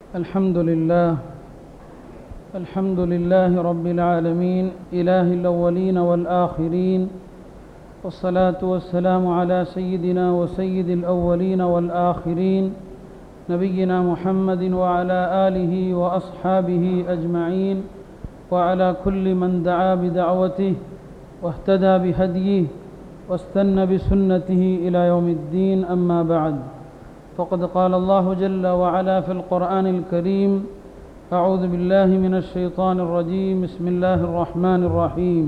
الحمد لله الحمد لله رب العالمين إله الأولين والآخرين والصلاة والسلام على سيدنا وسيد الأولين والآخرين نبينا محمد وعلى آله وأصحابه أجمعين وعلى كل من دعا بدعوته واهتدى بهديه واستنى بسنته إلى يوم الدين أما بعد فقد قال الله جل وعلا في القرآن الكريم أعوذ بالله من الشيطان الرجيم بسم الله الرحمن الرحيم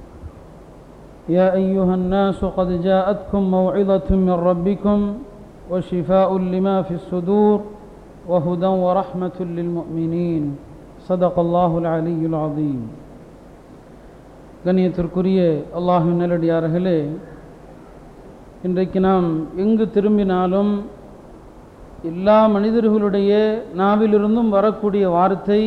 يا أيها الناس قد جاءتكم موعظة من ربكم وشفاء لما في الصدور وهدى ورحمة للمؤمنين صدق الله العلي العظيم கண்ணியத்திற்குரிய அல்லாஹின் நல்லடியார்களே இன்றைக்கு நாம் எங்கு திரும்பினாலும் எல்லா மனிதர்களுடைய நாவிலிருந்தும் வரக்கூடிய வார்த்தை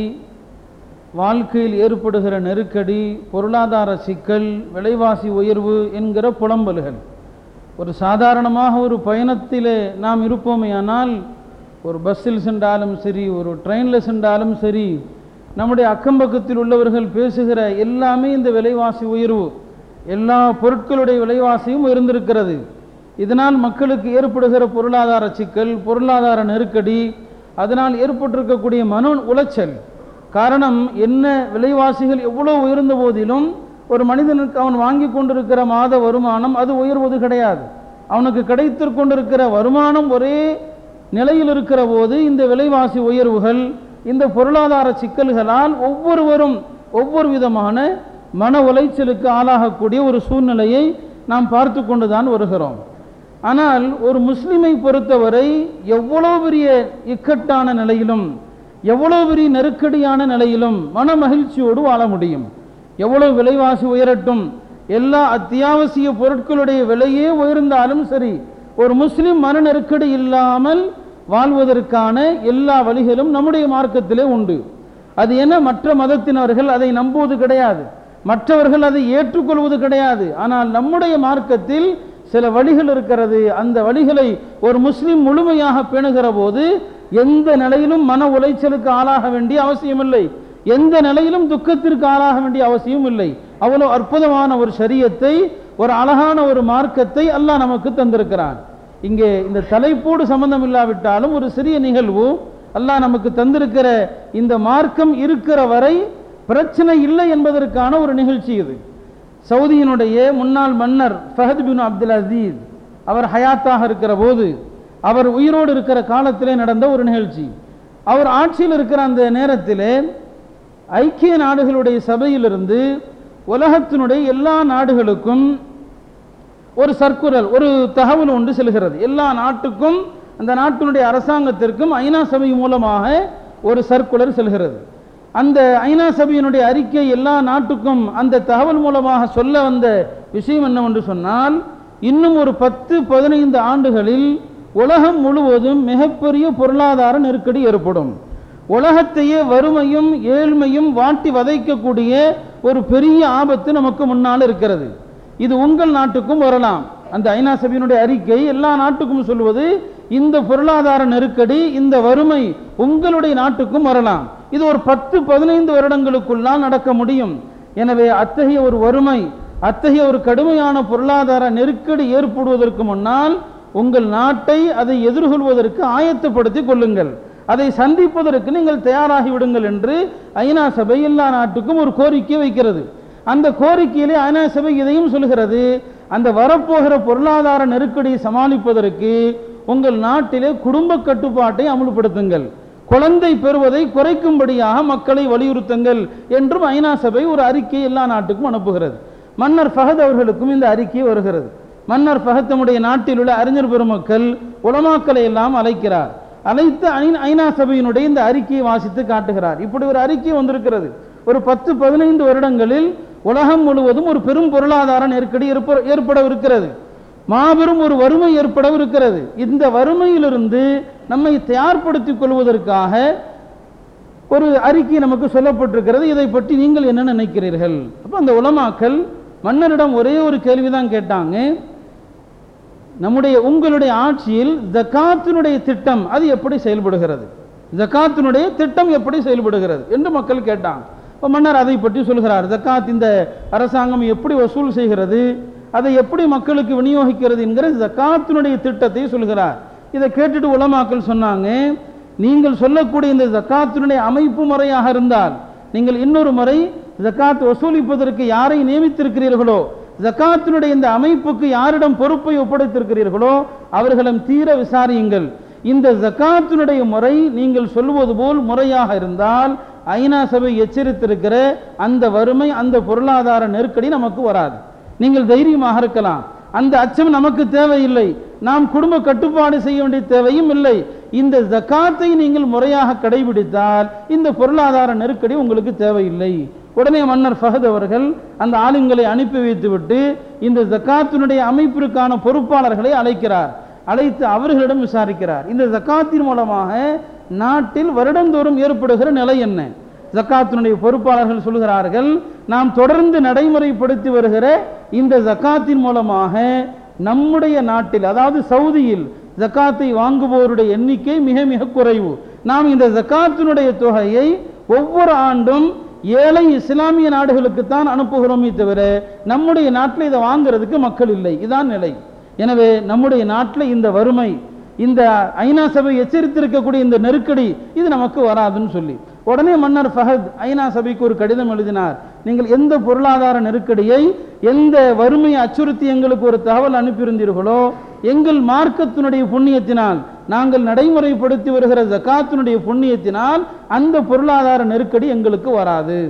வாழ்க்கையில் ஏற்படுகிற நெருக்கடி பொருளாதார சிக்கல் விலைவாசி உயர்வு என்கிற புலம்பல்கள் ஒரு சாதாரணமாக ஒரு பயணத்தில் நாம் இருப்போமேயானால் ஒரு பஸ்ஸில் சென்றாலும் சரி ஒரு ட்ரெயினில் சென்றாலும் சரி நம்முடைய அக்கம்பக்கத்தில் உள்ளவர்கள் பேசுகிற எல்லாமே இந்த விலைவாசி உயர்வு எல்லா பொருட்களுடைய விலைவாசியும் உயர்ந்திருக்கிறது இதனால் மக்களுக்கு ஏற்படுகிற பொருளாதார சிக்கல் பொருளாதார நெருக்கடி அதனால் ஏற்பட்டிருக்கக்கூடிய மன உளைச்சல் காரணம் என்ன விலைவாசிகள் எவ்வளோ உயர்ந்த போதிலும் ஒரு மனிதனுக்கு அவன் வாங்கி கொண்டிருக்கிற மாத வருமானம் அது உயர்வது கிடையாது அவனுக்கு கிடைத்து கொண்டிருக்கிற வருமானம் ஒரே நிலையில் இருக்கிற போது இந்த விலைவாசி உயர்வுகள் இந்த பொருளாதார சிக்கல்களால் ஒவ்வொருவரும் ஒவ்வொரு விதமான மன உளைச்சலுக்கு ஆளாகக்கூடிய ஒரு சூழ்நிலையை நாம் பார்த்து கொண்டு தான் வருகிறோம் ஆனால் ஒரு முஸ்லிமை பொறுத்தவரை எவ்வளோ பெரிய இக்கட்டான நிலையிலும் எவ்வளோ பெரிய நெருக்கடியான நிலையிலும் மன மகிழ்ச்சியோடு வாழ முடியும் எவ்வளவு விலைவாசி உயரட்டும் எல்லா அத்தியாவசிய பொருட்களுடைய விலையே உயர்ந்தாலும் சரி ஒரு முஸ்லிம் மன நெருக்கடி இல்லாமல் வாழ்வதற்கான எல்லா வழிகளும் நம்முடைய மார்க்கத்திலே உண்டு அது என்ன மற்ற மதத்தினர்கள் அதை நம்புவது கிடையாது மற்றவர்கள் அதை ஏற்றுக்கொள்வது கிடையாது ஆனால் நம்முடைய மார்க்கத்தில் சில வழிகள் இருக்கிறது அந்த வழிகளை ஒரு முஸ்லிம் முழுமையாக பேணுகிற போது எந்த நிலையிலும் மன உளைச்சலுக்கு ஆளாக வேண்டிய அவசியமில்லை எந்த நிலையிலும் துக்கத்திற்கு ஆளாக வேண்டிய அவசியம் இல்லை அவ்வளோ அற்புதமான ஒரு சரியத்தை ஒரு அழகான ஒரு மார்க்கத்தை அல்லாஹ் நமக்கு தந்திருக்கிறான் இங்கே இந்த தலைப்போடு சம்பந்தம் இல்லாவிட்டாலும் ஒரு சிறிய நிகழ்வு அல்லாஹ் நமக்கு தந்திருக்கிற இந்த மார்க்கம் இருக்கிற வரை பிரச்சனை இல்லை என்பதற்கான ஒரு நிகழ்ச்சி இது சவுதியினுடைய முன்னாள் மன்னர் ஃபஹத் பின் அப்துல் அசீஸ் அவர் ஹயாத்தாக இருக்கிற போது அவர் உயிரோடு இருக்கிற காலத்திலே நடந்த ஒரு நிகழ்ச்சி அவர் ஆட்சியில் இருக்கிற அந்த நேரத்திலே ஐக்கிய நாடுகளுடைய சபையிலிருந்து உலகத்தினுடைய எல்லா நாடுகளுக்கும் ஒரு சர்க்குரல் ஒரு தகவல் ஒன்று செல்கிறது எல்லா நாட்டுக்கும் அந்த நாட்டினுடைய அரசாங்கத்திற்கும் ஐநா சபை மூலமாக ஒரு சர்க்குலர் செல்கிறது அந்த ஐநா சபையினுடைய அறிக்கை எல்லா நாட்டுக்கும் அந்த தகவல் மூலமாக சொல்ல வந்த விஷயம் என்னவென்று சொன்னால் இன்னும் ஒரு பத்து பதினைந்து ஆண்டுகளில் உலகம் முழுவதும் மிகப்பெரிய பொருளாதார நெருக்கடி ஏற்படும் உலகத்தையே வறுமையும் ஏழ்மையும் வாட்டி வதைக்கக்கூடிய ஒரு பெரிய ஆபத்து நமக்கு முன்னால் இருக்கிறது இது உங்கள் நாட்டுக்கும் வரலாம் அந்த ஐநா சபையினுடைய அறிக்கை எல்லா நாட்டுக்கும் சொல்வது இந்த பொருளாதார நெருக்கடி இந்த வறுமை உங்களுடைய நாட்டுக்கும் வரலாம் இது ஒரு பத்து பதினைந்து வருடங்களுக்குள்ளால் நடக்க முடியும் எனவே அத்தகைய ஒரு வறுமை அத்தகைய ஒரு கடுமையான பொருளாதார நெருக்கடி ஏற்படுவதற்கு முன்னால் உங்கள் நாட்டை அதை எதிர்கொள்வதற்கு ஆயத்தப்படுத்திக் கொள்ளுங்கள் அதை சந்திப்பதற்கு நீங்கள் தயாராகி விடுங்கள் என்று ஐநா சபை எல்லா நாட்டுக்கும் ஒரு கோரிக்கை வைக்கிறது அந்த கோரிக்கையிலே ஐநா சபை இதையும் சொல்கிறது அந்த வரப்போகிற பொருளாதார நெருக்கடியை சமாளிப்பதற்கு உங்கள் நாட்டிலே குடும்ப கட்டுப்பாட்டை அமுல்படுத்துங்கள் குழந்தை பெறுவதை குறைக்கும்படியாக மக்களை வலியுறுத்துங்கள் என்றும் ஐநா சபை ஒரு அறிக்கை எல்லா நாட்டுக்கும் அனுப்புகிறது மன்னர் ஃபஹத் அவர்களுக்கும் இந்த அறிக்கை வருகிறது மன்னர் ஃபஹத் தம்முடைய நாட்டில் உள்ள அறிஞர் பெருமக்கள் உலமாக்களை எல்லாம் அழைக்கிறார் அழைத்து ஐநா சபையினுடைய இந்த அறிக்கையை வாசித்து காட்டுகிறார் இப்படி ஒரு அறிக்கை வந்திருக்கிறது ஒரு பத்து பதினைந்து வருடங்களில் உலகம் முழுவதும் ஒரு பெரும் பொருளாதார நெருக்கடி ஏற்படவிருக்கிறது மாபெரும் ஒரு வறுமை ஏற்படவிருக்கிறது இந்த வறுமையிலிருந்து நம்மை தயார்படுத்திக் கொள்வதற்காக ஒரு அறிக்கை நமக்கு சொல்லப்பட்டிருக்கிறது இதை பற்றி நீங்கள் என்ன நினைக்கிறீர்கள் அப்போ அந்த உலமாக்கள் மன்னரிடம் ஒரே ஒரு கேள்விதான் கேட்டாங்க நம்முடைய உங்களுடைய ஆட்சியில் ஜக்காத்தினுடைய திட்டம் அது எப்படி செயல்படுகிறது ஜக்காத்தினுடைய திட்டம் எப்படி செயல்படுகிறது என்று மக்கள் கேட்டாங்க இப்போ மன்னர் அதை பற்றி சொல்கிறார் ஜக்காத் இந்த அரசாங்கம் எப்படி வசூல் செய்கிறது அதை எப்படி மக்களுக்கு விநியோகிக்கிறது என்கிற ஜக்காத்தினுடைய திட்டத்தை சொல்கிறார் இதை கேட்டுட்டு உலமாக்கள் சொன்னாங்க நீங்கள் சொல்லக்கூடிய இந்த ஜக்காத்தினுடைய அமைப்பு முறையாக இருந்தால் நீங்கள் இன்னொரு முறை ஜக்காத் வசூலிப்பதற்கு யாரை நியமித்திருக்கிறீர்களோ ஜக்காத்தினுடைய இந்த அமைப்புக்கு யாரிடம் பொறுப்பை ஒப்படைத்திருக்கிறீர்களோ அவர்களிடம் தீர விசாரியுங்கள் இந்த ஜக்காத்தினுடைய முறை நீங்கள் சொல்வது போல் முறையாக இருந்தால் ஐநா சபை எச்சரித்திருக்கிற அந்த வறுமை அந்த பொருளாதார நெருக்கடி நமக்கு வராது நீங்கள் தைரியமாக இருக்கலாம் அந்த அச்சம் நமக்கு தேவையில்லை நாம் குடும்ப கட்டுப்பாடு செய்ய வேண்டிய தேவையும் இல்லை இந்த ஜக்காத்தை நீங்கள் முறையாக கடைபிடித்தால் இந்த பொருளாதார நெருக்கடி உங்களுக்கு தேவையில்லை உடனே மன்னர் ஃபஹத் அவர்கள் அந்த ஆளுங்களை அனுப்பி வைத்துவிட்டு இந்த ஜக்காத்தினுடைய அமைப்பிற்கான பொறுப்பாளர்களை அழைக்கிறார் அழைத்து அவர்களிடம் விசாரிக்கிறார் இந்த ஜக்காத்தின் மூலமாக நாட்டில் வருடந்தோறும் ஏற்படுகிற நிலை என்ன ஜக்காத்தினுடைய பொறுப்பாளர்கள் சொல்கிறார்கள் நாம் தொடர்ந்து நடைமுறைப்படுத்தி வருகிற இந்த ஜக்காத்தின் மூலமாக நம்முடைய நாட்டில் அதாவது சவுதியில் ஜக்காத்தை வாங்குபவருடைய எண்ணிக்கை மிக மிக குறைவு நாம் இந்த ஜக்காத்தினுடைய தொகையை ஒவ்வொரு ஆண்டும் ஏழை இஸ்லாமிய நாடுகளுக்குத்தான் அனுப்புகிறோமே தவிர நம்முடைய நாட்டில் இதை வாங்குறதுக்கு மக்கள் இல்லை இதான் நிலை எனவே நம்முடைய நாட்டில் இந்த வறுமை இந்த ஐநா சபை எச்சரித்திருக்கக்கூடிய இந்த நெருக்கடி இது நமக்கு வராதுன்னு சொல்லி உடனே மன்னர் ஃபஹத் ஐநா சபைக்கு ஒரு கடிதம் எழுதினார் நீங்கள் எந்த பொருளாதார நெருக்கடியை எந்த வறுமையை அச்சுறுத்தி எங்களுக்கு ஒரு தகவல் அனுப்பியிருந்தீர்களோ எங்கள் மார்க்கத்தினுடைய புண்ணியத்தினால் நாங்கள் நடைமுறைப்படுத்தி வருகிற ஜக்காத்தினுடைய புண்ணியத்தினால் அந்த பொருளாதார நெருக்கடி எங்களுக்கு வராது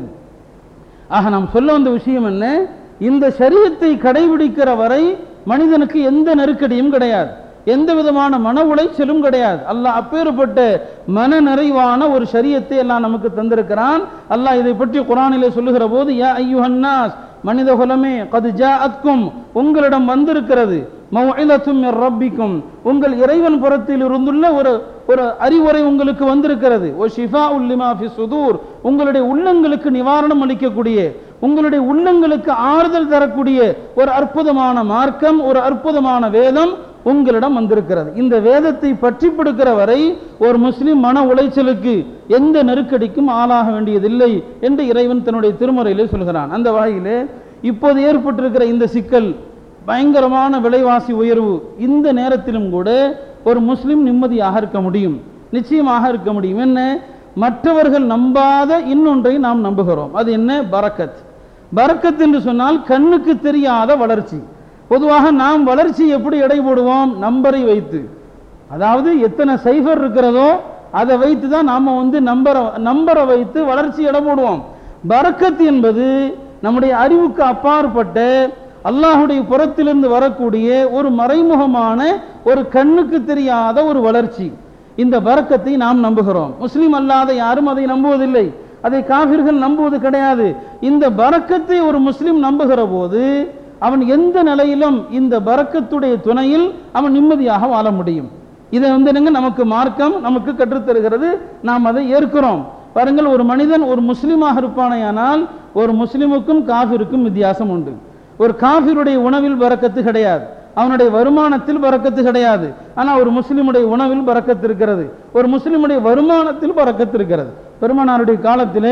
ஆக நாம் சொல்ல வந்த விஷயம் என்ன இந்த சரியத்தை கடைபிடிக்கிற வரை மனிதனுக்கு எந்த நெருக்கடியும் கிடையாது எந்த விதமான மன உளைச்சலும் கிடையாது அல்லாஹ் அப்பேற்பட்ட மன நிறைவான ஒரு சரியத்தை எல்லாம் நமக்கு தந்திருக்கிறான் அல்லாஹ் இதை பற்றி குரானிலே சொல்லுகிற போது யா ஐயுஹன்னாஸ் மனித குலமே கது ஜாஅத்கும் உங்களிடம் வந்திருக்கிறது மௌஇலத்தும் மிர் ரப்பிக்கும் உங்கள் இறைவன் புறத்தில் இருந்துள்ள ஒரு ஒரு அறிவுரை உங்களுக்கு வந்திருக்கிறது ஓ ஷிஃபா உல்லிமா ஃபி சுதூர் உங்களுடைய உள்ளங்களுக்கு நிவாரணம் அளிக்கக்கூடிய உங்களுடைய உள்ளங்களுக்கு ஆறுதல் தரக்கூடிய ஒரு அற்புதமான மார்க்கம் ஒரு அற்புதமான வேதம் உங்களிடம் வந்திருக்கிறது இந்த வேதத்தை பற்றி பிடிக்கிற வரை ஒரு முஸ்லிம் மன உளைச்சலுக்கு எந்த நெருக்கடிக்கும் ஆளாக வேண்டியதில்லை என்று இறைவன் தன்னுடைய திருமுறையிலே சொல்கிறான் அந்த வகையிலே இப்போது ஏற்பட்டிருக்கிற இந்த சிக்கல் பயங்கரமான விலைவாசி உயர்வு இந்த நேரத்திலும் கூட ஒரு முஸ்லிம் நிம்மதியாக இருக்க முடியும் நிச்சயமாக இருக்க முடியும் என்ன மற்றவர்கள் நம்பாத இன்னொன்றை நாம் நம்புகிறோம் அது என்ன பரக்கத் பரக்கத் என்று சொன்னால் கண்ணுக்கு தெரியாத வளர்ச்சி பொதுவாக நாம் வளர்ச்சி எப்படி எடை போடுவோம் நம்பரை வைத்து அதாவது எத்தனை சைஃபர் இருக்கிறதோ அதை வைத்து தான் நாம் வந்து நம்பரை நம்பரை வைத்து வளர்ச்சி எடை போடுவோம் பரக்கத் என்பது நம்முடைய அறிவுக்கு அப்பாற்பட்ட அல்லாஹுடைய புறத்திலிருந்து வரக்கூடிய ஒரு மறைமுகமான ஒரு கண்ணுக்கு தெரியாத ஒரு வளர்ச்சி இந்த பரக்கத்தை நாம் நம்புகிறோம் முஸ்லீம் அல்லாத யாரும் அதை நம்புவதில்லை அதை காபிர்கள் நம்புவது கிடையாது இந்த பரக்கத்தை ஒரு முஸ்லீம் நம்புகிற போது அவன் எந்த நிலையிலும் இந்த பரக்கத்துடைய துணையில் அவன் நிம்மதியாக வாழ முடியும் இதை வந்து என்னங்க நமக்கு மார்க்கம் நமக்கு கற்றுத்தருகிறது நாம் அதை ஏற்கிறோம் பாருங்கள் ஒரு மனிதன் ஒரு முஸ்லீமாக இருப்பானேயானால் ஒரு முஸ்லிமுக்கும் காஃபிருக்கும் வித்தியாசம் உண்டு ஒரு காஃபிருடைய உணவில் பறக்கத்து கிடையாது அவனுடைய வருமானத்தில் பறக்கத்து கிடையாது ஆனால் ஒரு முஸ்லிமுடைய உணவில் பறக்கத்து இருக்கிறது ஒரு முஸ்லிமுடைய வருமானத்தில் பறக்கத்து இருக்கிறது பெருமானாருடைய காலத்திலே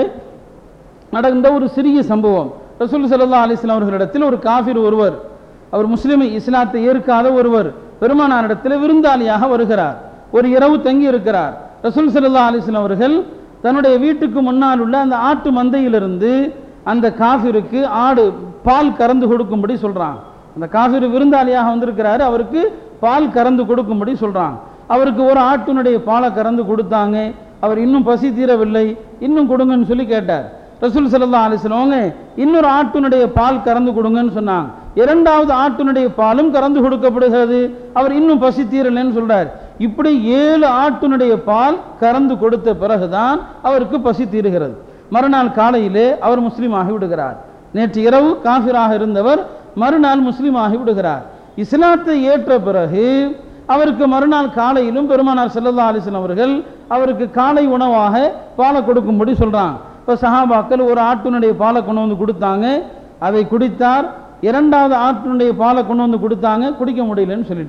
நடந்த ஒரு சிறிய சம்பவம் ரசூல் சல்லா அலிஸ்லாம் அவர்களிடத்தில் ஒரு காஃபிர் ஒருவர் அவர் முஸ்லிமை இஸ்லாத்தை ஏற்காத ஒருவர் பெருமானாரிடத்தில் விருந்தாளியாக வருகிறார் ஒரு இரவு தங்கி இருக்கிறார் ரசூல் சல்லா அலிஸ்லாம் அவர்கள் தன்னுடைய வீட்டுக்கு முன்னால் உள்ள அந்த ஆட்டு மந்தையிலிருந்து அந்த காஃபிருக்கு ஆடு பால் கறந்து கொடுக்கும்படி சொல்றாங்க அந்த காஃபிர் விருந்தாளியாக வந்திருக்கிறாரு அவருக்கு பால் கறந்து கொடுக்கும்படி சொல்றாங்க அவருக்கு ஒரு ஆட்டினுடைய பாலை கறந்து கொடுத்தாங்க அவர் இன்னும் பசி தீரவில்லை இன்னும் கொடுங்கன்னு சொல்லி கேட்டார் ரசூல் சல்லா அலிஸ்லவங்க இன்னொரு ஆட்டினுடைய பால் கறந்து கொடுங்கன்னு சொன்னாங்க இரண்டாவது ஆட்டினுடைய பாலும் கறந்து கொடுக்கப்படுகிறது அவர் இன்னும் பசி தீரலைன்னு சொல்றார் இப்படி ஏழு ஆட்டினுடைய பால் கறந்து கொடுத்த பிறகுதான் அவருக்கு பசி தீருகிறது மறுநாள் காலையிலே அவர் முஸ்லீம் ஆகி விடுகிறார் நேற்று இரவு காஃபிராக இருந்தவர் மறுநாள் முஸ்லீம் ஆகி விடுகிறார் இஸ்லாத்தை ஏற்ற பிறகு அவருக்கு மறுநாள் காலையிலும் பெருமானார் செல்லல்லா அலிஸ்லாம் அவர்கள் அவருக்கு காலை உணவாக பாலை கொடுக்கும்படி சொல்றாங்க இப்போ சஹாபாக்கள் ஒரு ஆட்டினுடைய பாலை கொண்டு வந்து கொடுத்தாங்க அதை குடித்தார் இரண்டாவது ஆட்டினுடைய பாலை கொண்டு வந்து கொடுத்தாங்க குடிக்க முடியலன்னு சொல்லிட்டார்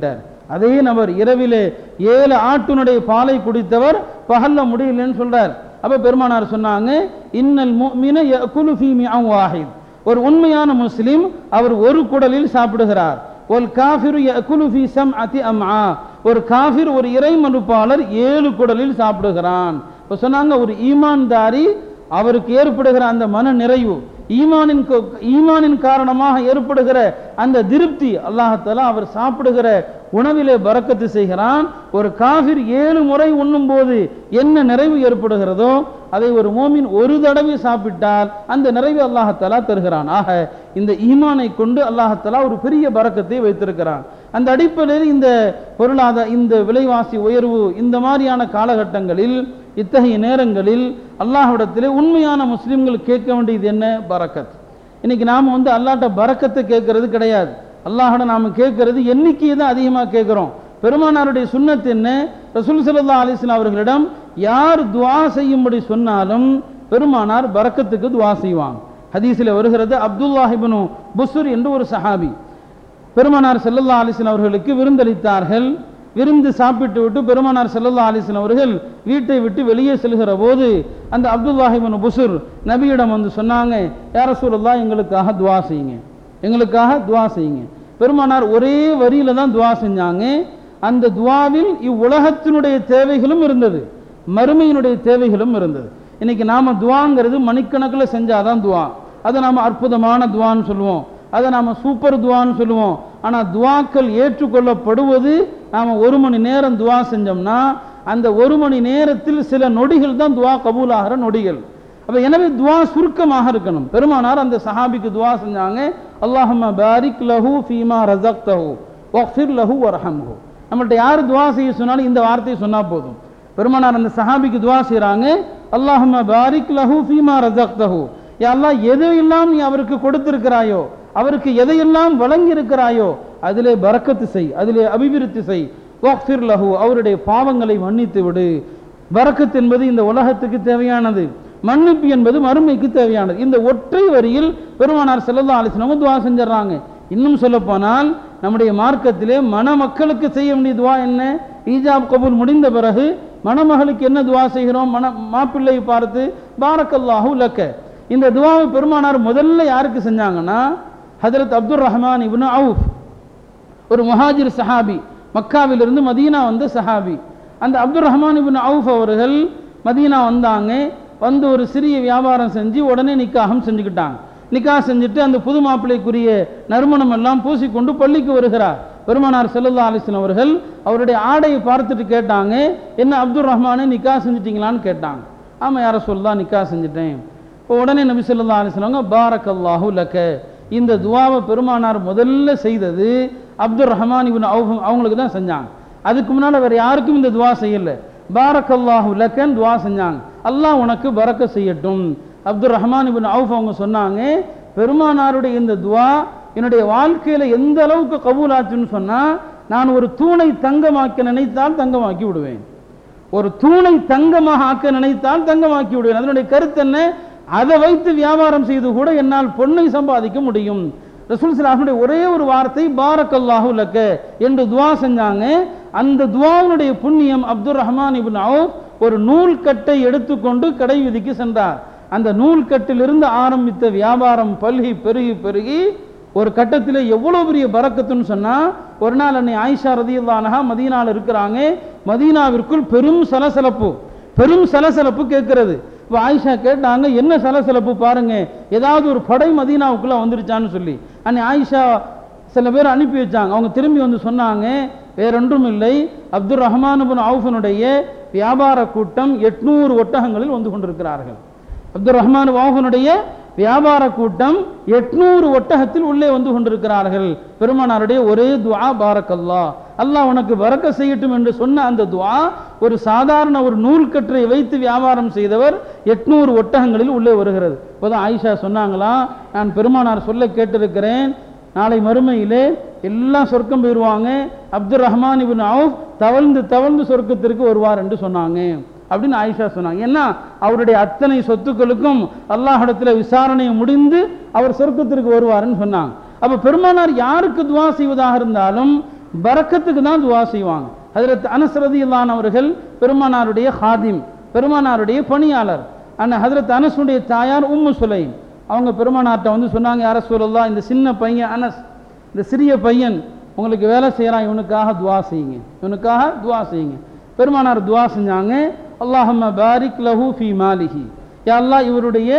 அதே நபர் இரவிலே ஏழு ஆட்டுனுடைய பாலை குடித்தவர் பகல்ல முடியலன்னு சொல்றார் அப்ப பெருமானார் சொன்னாங்க இன்னல் முஃமின யகுலு ஃபீ மிஅன் வாஹித் ஒரு உண்மையான முஸ்லிம் அவர் ஒரு குடலில் சாப்பிடுகிறார் ஒல் காஃபிரு யகுலு ஃபீ சம்அதி அம்ஆ ஒரு காஃபிர் ஒரு இறை மறுப்பாளர் ஏழு குடலில் சாப்பிடுகிறான் இப்போ சொன்னாங்க ஒரு ஈமான்தாரி அவருக்கு ஏற்படுகிற அந்த மன நிறைவு ஈமானின் கொ- ஈமானின் காரணமாக ஏற்படுகிற அந்த திருப்தி அல்லாஹத்தாலா அவர் சாப்பிடுகிற உணவிலே பறக்கத்து செய்கிறான் ஒரு காஃபிர் ஏழு முறை உண்ணும் போது என்ன நிறைவு ஏற்படுகிறதோ அதை ஒரு மோமின் ஒரு தடவை சாப்பிட்டால் அந்த நிறைவு அல்லாஹத்தாலா தருகிறான் ஆக இந்த ஈமானை கொண்டு அல்லாஹத்தாலா ஒரு பெரிய பறக்கத்தை வைத்திருக்கிறான் அந்த அடிப்படையில் இந்த பொருளாதார இந்த விலைவாசி உயர்வு இந்த மாதிரியான காலகட்டங்களில் இத்தகைய நேரங்களில் அல்லாஹ்விடத்திலே உண்மையான முஸ்லிம்கள் கேட்க வேண்டியது என்ன பரக்கத் இன்னைக்கு நாம் வந்து அல்லாட்ட பரக்கத்தை கேட்கறது கிடையாது அல்லாஹோட நாம் கேட்கறது எண்ணிக்கையை தான் அதிகமாக கேட்குறோம் பெருமானாருடைய சுன்னத் என்ன ரசூல் ஸல்லல்லாஹு அலைஹி வஸல்லம் அவர்களிடம் யார் துஆ செய்யும்படி சொன்னாலும் பெருமானார் பரக்கத்துக்கு துஆ செய்வாங்க ஹதீஸில் வருகிறது அப்துல்லாஹ் இப்னு புஸ்ர் என்று ஒரு சஹாபி பெருமானார் ஸல்லல்லாஹு அலைஹி வஸல்லம் அவர்களுக்கு விருந்தளித்தார்கள் விருந்து சாப்பிட்டு விட்டு பெருமானார் ஸல்லல்லாஹு அலைஹி வஸல்லம் அவர்கள் வீட்டை விட்டு வெளியே செல்கிற போது அந்த அப்துல்லாஹ் இப்னு புஸ்ர் நபியிடம் வந்து சொன்னாங்க யா ரசூலுல்லாஹ் எங்களுக்காக துஆ செய்யுங்க எங்களுக்காக துஆ செய்யுங்க பெருமானார் ஒரே வரியில தான் துஆ செஞ்சாங்க அந்த துஆவில் இவ்வுலகத்தினுடைய தேவைகளும் இருந்தது மறுமையினுடைய தேவைகளும் இருந்தது இன்னைக்கு நாம துவாங்கிறது மணிக்கணக்கில் செஞ்சாதான் துவா அதை நாம அற்புதமான துவான்னு சொல்லுவோம் அதை நாம சூப்பர் துவான்னு சொல்லுவோம் ஆனா துவாக்கள் ஏற்றுக்கொள்ளப்படுவது நாம ஒரு மணி நேரம் துவா செஞ்சோம்னா அந்த ஒரு மணி நேரத்தில் சில நொடிகள் தான் துவா கபூலாகிற நொடிகள் அப்ப எனவே துவா சுருக்கமாக இருக்கணும் பெருமானார் அந்த சஹாபிக்கு துவா செஞ்சாங்க அல்லாஹம்ம பாரிக் லஹு ஃபீமா ரஸக்தஹு வக்ஃபிர் லஹு வர்ஹம்ஹு நம்மள்ட்ட யார் துவா செய்ய சொன்னாலும் இந்த வார்த்தையை சொன்னா போதும் பெருமானார் அந்த சஹாபிக்கு துவா செய்றாங்க அல்லாஹம்ம பாரிக் லஹு ஃபீமா ரஸக்தஹு யா அல்லாஹ் எதையெல்லாம் நீ அவருக்கு கொடுத்திருக்கிறாயோ அவருக்கு எதையெல்லாம் வழங்கி இருக்கிறாயோ அதிலே பரக்கத்து செய் அதிலே அபிவிருத்தி செய் வக்ஃபிர் லஹு அவருடைய பாவங்களை மன்னித்து விடு பரக்கத் என்பது இந்த உலகத்துக்கு தேவையானது மன்னிப்பு என்பது மறுமைக்கு தேவையானது இந்த ஒற்றை வரியில் பெருமானார் ஸல்லல்லாஹு அலைஹி வஸல்லம் துவா செஞ்சிடறாங்க இன்னும் சொல்ல போனால் நம்முடைய மார்க்கத்திலே மணமக்களுக்கு செய்ய வேண்டிய துவா என்ன ஈஜாப் கபூல் முடிந்த பிறகு மணமகளுக்கு என்ன துவா செய்கிறோம் மண மாப்பிள்ளையை பார்த்து பாரக்கல்லாஹு லக்க இந்த துவாவை பெருமானார் முதல்ல யாருக்கு செஞ்சாங்கன்னா ஹஜரத் அப்துல் ரஹ்மான் இப்னு அவுஃப் ஒரு முஹாஜிர் சஹாபி மக்காவிலிருந்து மதீனா வந்த சஹாபி அந்த அப்துல் ரஹ்மான் இப்னு அவுஃப் அவர்கள் மதீனா வந்தாங்க வந்து ஒரு சிறிய வியாபாரம் செஞ்சு உடனே நிக்காகம் செஞ்சுக்கிட்டாங்க நிக்கா செஞ்சுட்டு அந்த புது மாப்பிள்ளைக்குரிய நறுமணம் எல்லாம் பூசிக்கொண்டு பள்ளிக்கு வருகிறார் பெருமானார் ஸல்லல்லாஹு அலைஹி வஸல்லம் அவர்கள் அவருடைய ஆடையை பார்த்துட்டு கேட்டாங்க என்ன அப்துல் ரஹ்மானே நிக்கா செஞ்சிட்டீங்களான்னு கேட்டாங்க ஆமாம் யார சொல்லா நிக்கா செஞ்சுட்டேன் இப்போ உடனே நபி ஸல்லல்லாஹு அலைஹி வஸல்லம் பாரக் அல்லாஹு லக்க இந்த துவாவை பெருமானார் முதல்ல செய்தது அப்துல் ரஹ்மான் இப்னு அவுஃப் அவங்களுக்கு தான் செஞ்சாங்க அதுக்கு முன்னால் வேற யாருக்கும் இந்த துவா செய்யல பாரக் அல்லாஹு லக்கன் துவா செஞ்சாங்க அல்லாஹ் உனக்கு பரக்க செய்யட்டும் அப்துல் ரஹ்மான் இப்னு அவுஃப் அவங்க சொன்னாங்க பெருமானாருடைய இந்த துவா என்னுடைய வாழ்க்கையில எந்த அளவுக்கு கபூல் ஆச்சுன்னு சொன்னா நான் ஒரு தூணை தங்கமாக்க நினைத்தால் தங்கமாக்கி விடுவேன் ஒரு தூணை தங்கமாக ஆக்க நினைத்தால் தங்கமாக்கி விடுவேன் அதனுடைய கருத்து என்ன அதை வைத்து வியாபாரம் செய்து கூட என்னால் பொன்னை சம்பாதிக்க முடியும் ரசூல் ஸல்லல்லாஹு ஒரே ஒரு வார்த்தை பாரக்கல்லாஹு லக்க என்று துவா செஞ்சாங்க அந்த துவாவினுடைய புண்ணியம் அப்துல் ரஹ்மான் இப்னு அவுஃப் ஒரு நூல் கட்டை எடுத்துக்கொண்டு கடை விதிக்கு சென்றார் அந்த நூல் கட்டிலிருந்து ஆரம்பித்த வியாபாரம் பல்கி பெருகி பெருகி ஒரு கட்டத்தில் எவ்வளோ பெரிய பறக்கத்துன்னு சொன்னா ஒரு நாள் அன்னை ஆயிஷா ரதியுல்லானஹா மதீனால இருக்கிறாங்க மதீனாவிற்குள் பெரும் சலசலப்பு பெரும் சலசலப்பு கேட்கிறது இப்போ ஆயிஷா கேட்டாங்க என்ன சலசலப்பு பாருங்க ஏதாவது ஒரு படை மதீனாவுக்குள்ள வந்துருச்சான்னு சொல்லி அன்னை ஆயிஷா சில பேர் அனுப்பி வச்சாங்க அவங்க திரும்பி வந்து சொன்னாங்க வேறொன்றும் இல்லை அப்துல் ரஹ்மான் பின் அவுஃபனுடைய வியாபார கூட்டம் எட்நூறு ஒட்டகங்களில் வந்து கொண்டிருக்கிறார்கள் அப்துல் ரஹ்மான் வாஹனுடைய வியாபார கூட்டம் எட்நூறு ஒட்டகத்தில் உள்ளே வந்து கொண்டிருக்கிறார்கள் பெருமானாருடைய ஒரே துஆ பாரக்கல்லா அல்லாஹ் உனக்கு பறக்க செய்யட்டும் என்று சொன்ன அந்த துஆ ஒரு சாதாரண ஒரு நூல்கற்றை வைத்து வியாபாரம் செய்தவர் எட்நூறு ஒட்டகங்களில் உள்ளே வருகிறது இப்போதான் ஆயிஷா சொன்னாங்களா நான் பெருமானார் சொல்ல கேட்டிருக்கிறேன் நாளை மறுமையிலே எல்லாம் சொர்க்கம் போயிடுவாங்க அப்துல் ரஹ்மான் இபின் அவுஃப் தவழ்ந்து தவழ்ந்து சொர்க்கத்திற்கு வருவார் என்று சொன்னாங்க அப்படின்னு ஆயிஷா சொன்னாங்க ஏன்னா அவருடைய அத்தனை சொத்துக்களுக்கும் அல்லாஹிடத்துல விசாரணை முடிந்து அவர் சொர்க்கத்திற்கு வருவார்னு சொன்னாங்க அப்ப பெருமானார் யாருக்கு துவா செய்வதாக இருந்தாலும் பரக்கத்துக்கு தான் துவா செய்வாங்க ஹஜரத் அனஸ்ரதி அவர்கள் பெருமானாருடைய ஹாதிம் பெருமானாருடைய பணியாளர் அந்த ஹஜரத் அனஸுடைய தாயார் உம்மு சுலைம் அவங்க பெருமானார்ட்ட வந்து சொன்னாங்க யார சொல்லலாம் இந்த சின்ன பையன் அனஸ் இந்த சிறிய பையன் உங்களுக்கு வேலை செய்கிறான் இவனுக்காக துவா செய்யுங்க இவனுக்காக துவா செய்யுங்க பெருமானார் துவா செஞ்சாங்க அல்லாஹம்ம பாரிக் லஹு ஃபி மாலிஹி யா அல்லாஹ் இவருடைய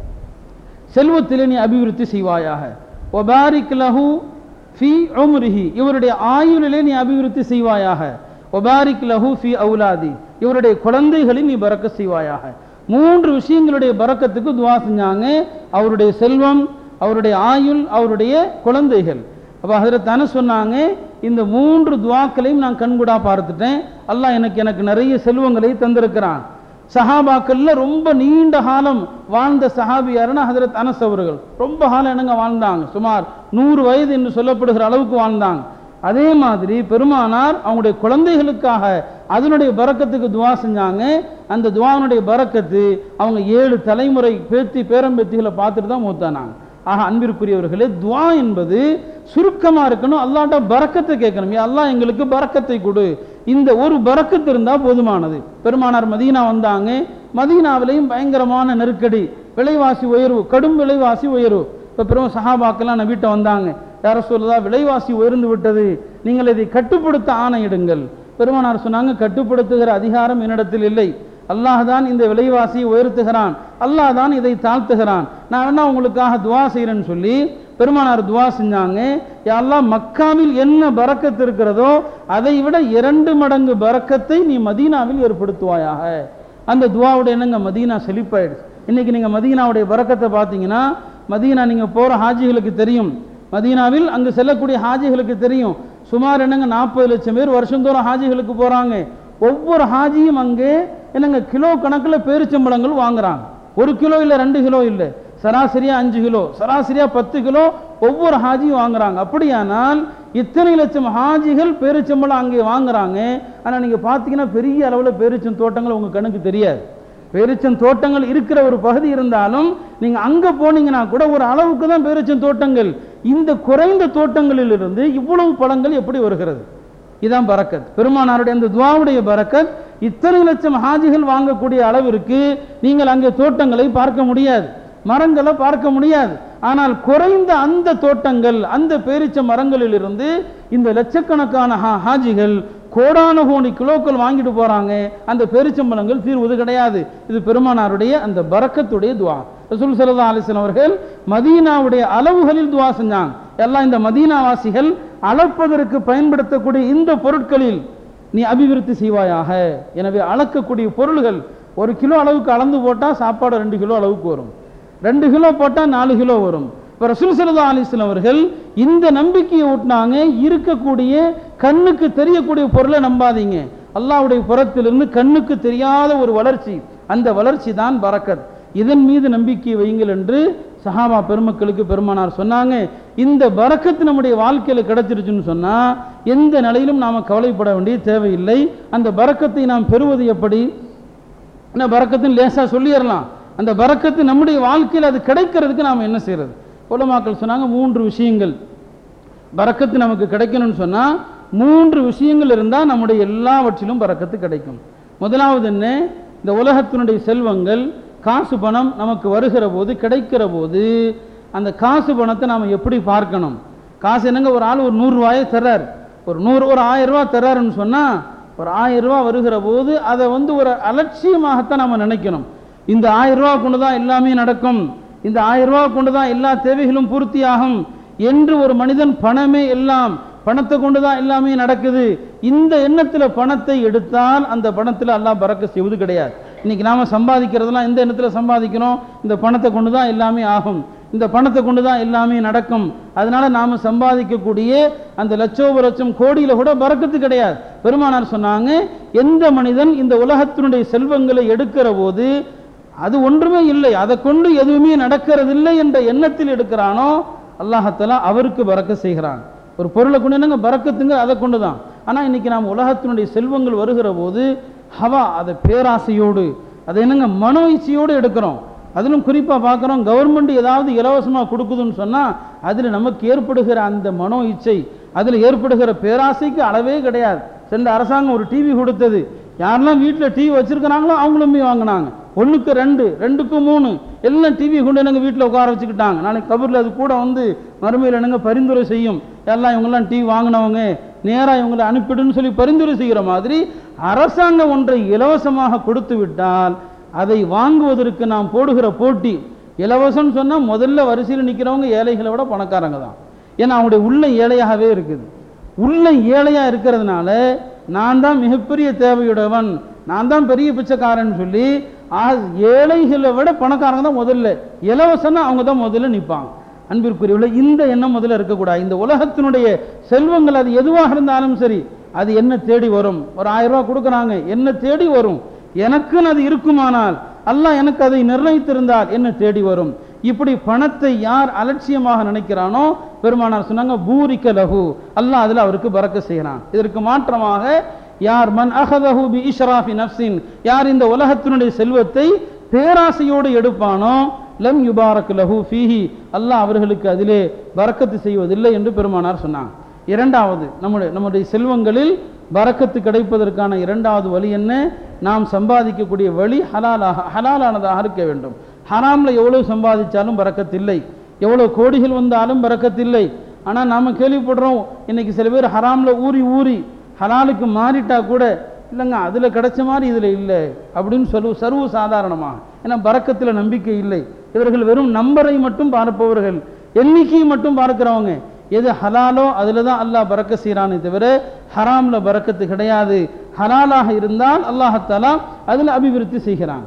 செல்வத்திலே நீ அபிவிருத்தி செய்வாயாக ஒபாரிக் லஹு ஃபி உம்ரிஹி இவருடைய ஆயுளிலே நீ அபிவிருத்தி செய்வாயாக ஒபாரிக் லஹு ஃபி அவுலாதி இவருடைய குழந்தைகளை நீ பறக்க செய்வாயாக மூன்று விஷயங்களுடைய பறக்கத்துக்கு துவா செஞ்சாங்க அவருடைய செல்வம் அவருடைய ஆயுள் அவருடைய குழந்தைகள் அப்போ அதில் தானே சொன்னாங்க இந்த மூன்று துவாக்களையும் நான் கண்கூடா பார்த்துட்டேன் அல்லாஹ் எனக்கு எனக்கு நிறைய செல்வங்களை தந்திருக்கிறான் சஹாபாக்கள்ல ரொம்ப நீண்ட காலம் வாழ்ந்த சஹாபி யாருன்னா ஹதரத் அனஸ் அவர்கள் ரொம்ப காலம் என்னங்க வாழ்ந்தாங்க சுமார் நூறு வயது என்று சொல்லப்படுகிற அளவுக்கு வாழ்ந்தாங்க அதே மாதிரி பெருமானார் அவங்களுடைய குழந்தைகளுக்காக அதனுடைய பறக்கத்துக்கு துவா செஞ்சாங்க அந்த துவானுடைய பறக்கத்து அவங்க ஏழு தலைமுறை பேத்தி பேரம்பேத்திகளை பார்த்துட்டு தான் மூத்தானாங்க ஆக அன்பிற்குரியவர்களே துவா என்பது சுருக்கமா இருக்கணும் அல்லாட்ட பறக்கத்தை கேட்கணும் யா அல்லாஹ் எங்களுக்கு பறக்கத்தை கொடு இந்த ஒரு பறக்கத்து இருந்தா போதுமானது பெருமானார் மதீனா வந்தாங்க மதீனாவிலையும் பயங்கரமான நெருக்கடி விலைவாசி உயர்வு கடும் விலைவாசி உயர்வு இப்போ பெரும் சஹாபாக்கெல்லாம் நான் வீட்டை வந்தாங்க யார சொல்லுதா விலைவாசி உயர்ந்து விட்டது நீங்கள் இதை கட்டுப்படுத்த ஆணையிடுங்கள் பெருமானார் சொன்னாங்க கட்டுப்படுத்துகிற அதிகாரம் என்னிடத்தில் இல்லை அல்லாஹ் தான் இந்த விலைவாசியை உயர்த்துகிறான் அல்லாஹ் தான் இதை தாழ்த்துகிறான் நான் வேணா உங்களுக்காக துவா செய்கிறேன்னு சொல்லி பெருமானார் துவா செஞ்சாங்க அல்லாஹ் மக்காவில் என்ன பறக்கத்து இருக்கிறதோ அதை விட இரண்டு மடங்கு பறக்கத்தை நீ மதீனாவில் ஏற்படுத்துவாயாக அந்த துவாவுடைய என்னங்க மதீனா செழிப்பாயிடுச்சு இன்னைக்கு நீங்க மதீனாவுடைய பறக்கத்தை பார்த்தீங்கன்னா மதீனா நீங்க போற ஹாஜிகளுக்கு தெரியும் மதீனாவில் அங்கு செல்லக்கூடிய ஹாஜிகளுக்கு தெரியும் சுமார் என்னங்க நாற்பது லட்சம் பேர் வருஷந்தோறும் ஹாஜிகளுக்கு போறாங்க ஒவ்வொரு ஹாஜியும் அங்கே என்னங்க கிலோ கணக்கில் பேரிச்சம்பழங்கள் வாங்குறாங்க ஒரு கிலோ இல்லை ரெண்டு கிலோ இல்லை சராசரியா அஞ்சு கிலோ சராசரியா பத்து கிலோ ஒவ்வொரு ஹாஜியும் வாங்குறாங்க அப்படியானால் இத்தனை லட்சம் ஹாஜிகள் பேரிச்சம்பழம் அங்கே வாங்குறாங்க ஆனால் நீங்கள் பார்த்தீங்கன்னா பெரிய அளவில் பேரிச்சம் தோட்டங்கள் உங்கள் கணக்கு தெரியாது பேரிச்சம் தோட்டங்கள் இருக்கிற ஒரு பகுதி இருந்தாலும் நீங்கள் அங்கே போனீங்கன்னா கூட ஒரு அளவுக்கு தான் பேரிச்சம் தோட்டங்கள் இந்த குறைந்த தோட்டங்களில் இருந்து இவ்வளவு பழங்கள் எப்படி வருகிறது இதான் பரக்கத் பெருமானாருடைய அந்த துவாவுடைய பரக்கத் இத்தனை லட்சம் ஹாஜிகள் வாங்கக்கூடிய அளவிற்கு நீங்கள் அங்கே தோட்டங்களை பார்க்க முடியாது மரங்களை பார்க்க முடியாது ஆனால் குறைந்த அந்த தோட்டங்கள் அந்த பேரிச்ச மரங்களில் இருந்து இந்த லட்சக்கணக்கான ஹா- ஹாஜிகள் கோடான கோடி கிலோக்கள் வாங்கிட்டு போறாங்க அந்த பேரிச்சம்பழங்கள் தீர்வது கிடையாது இது பெருமானாருடைய அந்த பரக்கத்துடைய துவா ரசூல் சல்லா அலிஸ்லாம் அவர்கள் மதீனாவுடைய அளவுகளில் துவா செஞ்சாங்க எல்லாம் இந்த மதீனாவாசிகள் அளப்பதற்கு பயன்படுத்தக்கூடிய இந்த பொருட்களில் நீ அபிவிருத்தி செய்வாயாக எனவே அளக்கக்கூடிய பொருள்கள் ஒரு கிலோ அளவுக்கு அளந்து போட்டால் சாப்பாடு ரெண்டு கிலோ அளவுக்கு வரும் ரெண்டு கிலோ போட்டால் நாலு கிலோ வரும் இப்போ ரசூல் சல்லா அலிஸ்லாம் அவர்கள் இந்த நம்பிக்கையை ஊட்டினாங்க இருக்கக்கூடிய கண்ணுக்கு தெரியக்கூடிய பொருளை நம்பாதீங்க அல்லாஹ்வுடைய புறத்திலிருந்து கண்ணுக்கு தெரியாத ஒரு வளர்ச்சி அந்த வளர்ச்சி தான் பரக்கத் இதன் மீது நம்பிக்கை வையுங்கள் என்று சஹாபா பெருமக்களுக்கு பெருமானார் சொன்னாங்க இந்த பரக்கத்து நம்முடைய வாழ்க்கையில கிடைச்சிருச்சுன்னு சொன்னா எந்த நிலையிலும் நாம கவலைப்பட வேண்டிய தேவையில்லை அந்த பரக்கத்தை நாம் பெறுவது எப்படி என்ன பரக்கத்துன்னு லேசா சொல்லிடலாம் அந்த பரக்கத்து நம்முடைய வாழ்க்கையில் அது கிடைக்கிறதுக்கு நாம் என்ன செய்யறது உலமாக்கள் சொன்னாங்க மூன்று விஷயங்கள் பரக்கத்து நமக்கு கிடைக்கணும்னு சொன்னா மூன்று விஷயங்கள் இருந்தால் நம்முடைய எல்லாவற்றிலும் பரக்கத்து கிடைக்கும் முதலாவது என்ன இந்த உலகத்தினுடைய செல்வங்கள் காசு பணம் நமக்கு வருகிற போது கிடைக்கிற போது அந்த காசு பணத்தை நாம் எப்படி பார்க்கணும் காசு என்னங்க ஒரு ஆள் ஒரு நூறுரூவாயை தர்றார் ஒரு நூறு ஒரு ஆயிரம் ரூபா தர்றாருன்னு சொன்னால் ஒரு ஆயிரம் ரூபா வருகிற போது அதை வந்து ஒரு அலட்சியமாகத்தான் நம்ம நினைக்கணும் இந்த ஆயிரம் ரூபா கொண்டு தான் எல்லாமே நடக்கும் இந்த ஆயிரம் ரூபா கொண்டு தான் எல்லா தேவைகளும் பூர்த்தியாகும் என்று ஒரு மனிதன் பணமே எல்லாம் பணத்தை கொண்டு தான் எல்லாமே நடக்குது இந்த எண்ணத்தில் பணத்தை எடுத்தால் அந்த பணத்தில் அல்லாஹ் பறக்க செய்வது கிடையாது இன்னைக்கு நாம சம்பாதிக்கிறதெல்லாம் எந்த எண்ணத்தில் சம்பாதிக்கிறோம் இந்த பணத்தை கொண்டு தான் எல்லாமே ஆகும் இந்த பணத்தை கொண்டு தான் எல்லாமே நடக்கும் அதனால நாம சம்பாதிக்கக்கூடிய அந்த லட்சோப லட்சம் கோடியில கூட பறக்கத்து கிடையாது பெருமானார் சொன்னாங்க எந்த மனிதன் இந்த உலகத்தினுடைய செல்வங்களை எடுக்கிற போது அது ஒன்றுமே இல்லை அதை கொண்டு எதுவுமே நடக்கிறதில்லை என்ற எண்ணத்தில் எடுக்கிறானோ அல்லாஹத்தாலா அவருக்கு பறக்க செய்கிறான் ஒரு பொருளை கொண்டு என்னங்க பறக்கத்துங்க அதை கொண்டு தான் ஆனால் இன்னைக்கு நாம் உலகத்தினுடைய செல்வங்கள் வருகிற போது ஹவா அதை பேராசையோடு அதை என்னங்க மனோ இச்சையோடு எடுக்கிறோம் அதிலும் குறிப்பாக பார்க்குறோம் கவர்மெண்ட் ஏதாவது இலவசமாக கொடுக்குதுன்னு சொன்னால் அதில் நமக்கு ஏற்படுகிற அந்த மனோ இச்சை அதில் ஏற்படுகிற பேராசைக்கு அளவே கிடையாது சென்ற அரசாங்கம் ஒரு டிவி கொடுத்தது யாரெல்லாம் வீட்டில் டிவி வச்சிருக்கிறாங்களோ அவங்களுமே வாங்கினாங்க ஒன்றுக்கு ரெண்டு ரெண்டுக்கு மூணு எல்லாம் டிவி கொண்டு என்னங்க வீட்டில் உட்கார வச்சுக்கிட்டாங்க நாளைக்கு கபரில் அது கூட வந்து மறுமையில் என்னங்க பரிந்துரை செய்யும் எல்லாம் இவங்கெல்லாம் டிவி வாங்கினவங்க நேராக இவங்களை அனுப்பிடுன்னு சொல்லி பரிந்துரை செய்கிற மாதிரி அரசாங்கம் ஒன்றை இலவசமாக கொடுத்து விட்டால் அதை வாங்குவதற்கு நாம் போடுகிற போட்டி இலவசம்னு சொன்னால் முதல்ல வரிசையில் நிற்கிறவங்க ஏழைகளை விட பணக்காரங்க தான் ஏன்னா அவங்களுடைய உள்ள ஏழையாகவே இருக்குது உள்ள ஏழையாக இருக்கிறதுனால நான் தான் மிகப்பெரிய தேவையுடையவன் நான் தான் பெரிய பிச்சைக்காரன் சொல்லி ஆ- ஏழைகளை விட பணக்காரங்க தான் முதல்ல இலவசம்னா அவங்க தான் முதல்ல நிற்பாங்க அன்பிற்குரியவர்களே இந்த எண்ணம் முதல்ல இருக்கக்கூடாது இந்த உலகத்தினுடைய செல்வங்கள் அது எதுவாக இருந்தாலும் சரி அது என்ன தேடி வரும் ஒரு ஆயிரம் ரூபாய் கொடுக்குறாங்க என்ன தேடி வரும் எனக்குன்னு அது இருக்குமானால் அல்லாஹ் எனக்கு அதை நிர்ணயித்திருந்தால் என்ன தேடி வரும் இப்படி பணத்தை யார் அலட்சியமாக நினைக்கிறானோ பெருமானார் சொன்னாங்க பூரிக்க லகு அல்லாஹ் அதில் அவருக்கு பறக்க செய்கிறான் இதற்கு மாற்றமாக யார் மன் அகதஹு பி இஷ்ராஃபி நஃப்சின் யார் இந்த உலகத்தினுடைய செல்வத்தை பேராசையோடு எடுப்பானோ லம் யுபாரக் லஹு ஃபீஹி அல்லாஹ் அவர்களுக்கு அதிலே பரக்கத்து செய்வதில்லை என்று பெருமானார் சொன்னாங்க இரண்டாவது நம்முடைய நம்முடைய செல்வங்களில் பரக்கத்து கிடைப்பதற்கான இரண்டாவது வழி என்ன நாம் சம்பாதிக்கக்கூடிய வழி ஹலாலாக ஹலாலானதாக இருக்க வேண்டும் ஹராம்ல எவ்வளவு சம்பாதிச்சாலும் பரக்கத்து இல்லை எவ்வளவு கோடிகள் வந்தாலும் பரக்கத்து இல்லை ஆனால் நாம கேள்விப்படுறோம் இன்னைக்கு சில பேர் ஹராம்ல ஊறி ஊறி ஹலாலுக்கு மாறிட்டா கூட இல்லைங்க அதில் கிடைச்ச மாதிரி இதில் இல்லை அப்படின்னு சொல்லு சர்வ சாதாரணமாக ஏன்னா பறக்கத்தில் நம்பிக்கை இல்லை இவர்கள் வெறும் நம்பரை மட்டும் பார்ப்பவர்கள் எண்ணிக்கையை மட்டும் பார்க்கிறவங்க எது ஹலாலோ அதில் தான் அல்லாஹ் பறக்க செய்கிறானே தவிர ஹராமில் பறக்கத்து கிடையாது ஹலாலாக இருந்தால் அல்லாஹத்தாலா அதில் அபிவிருத்தி செய்கிறான்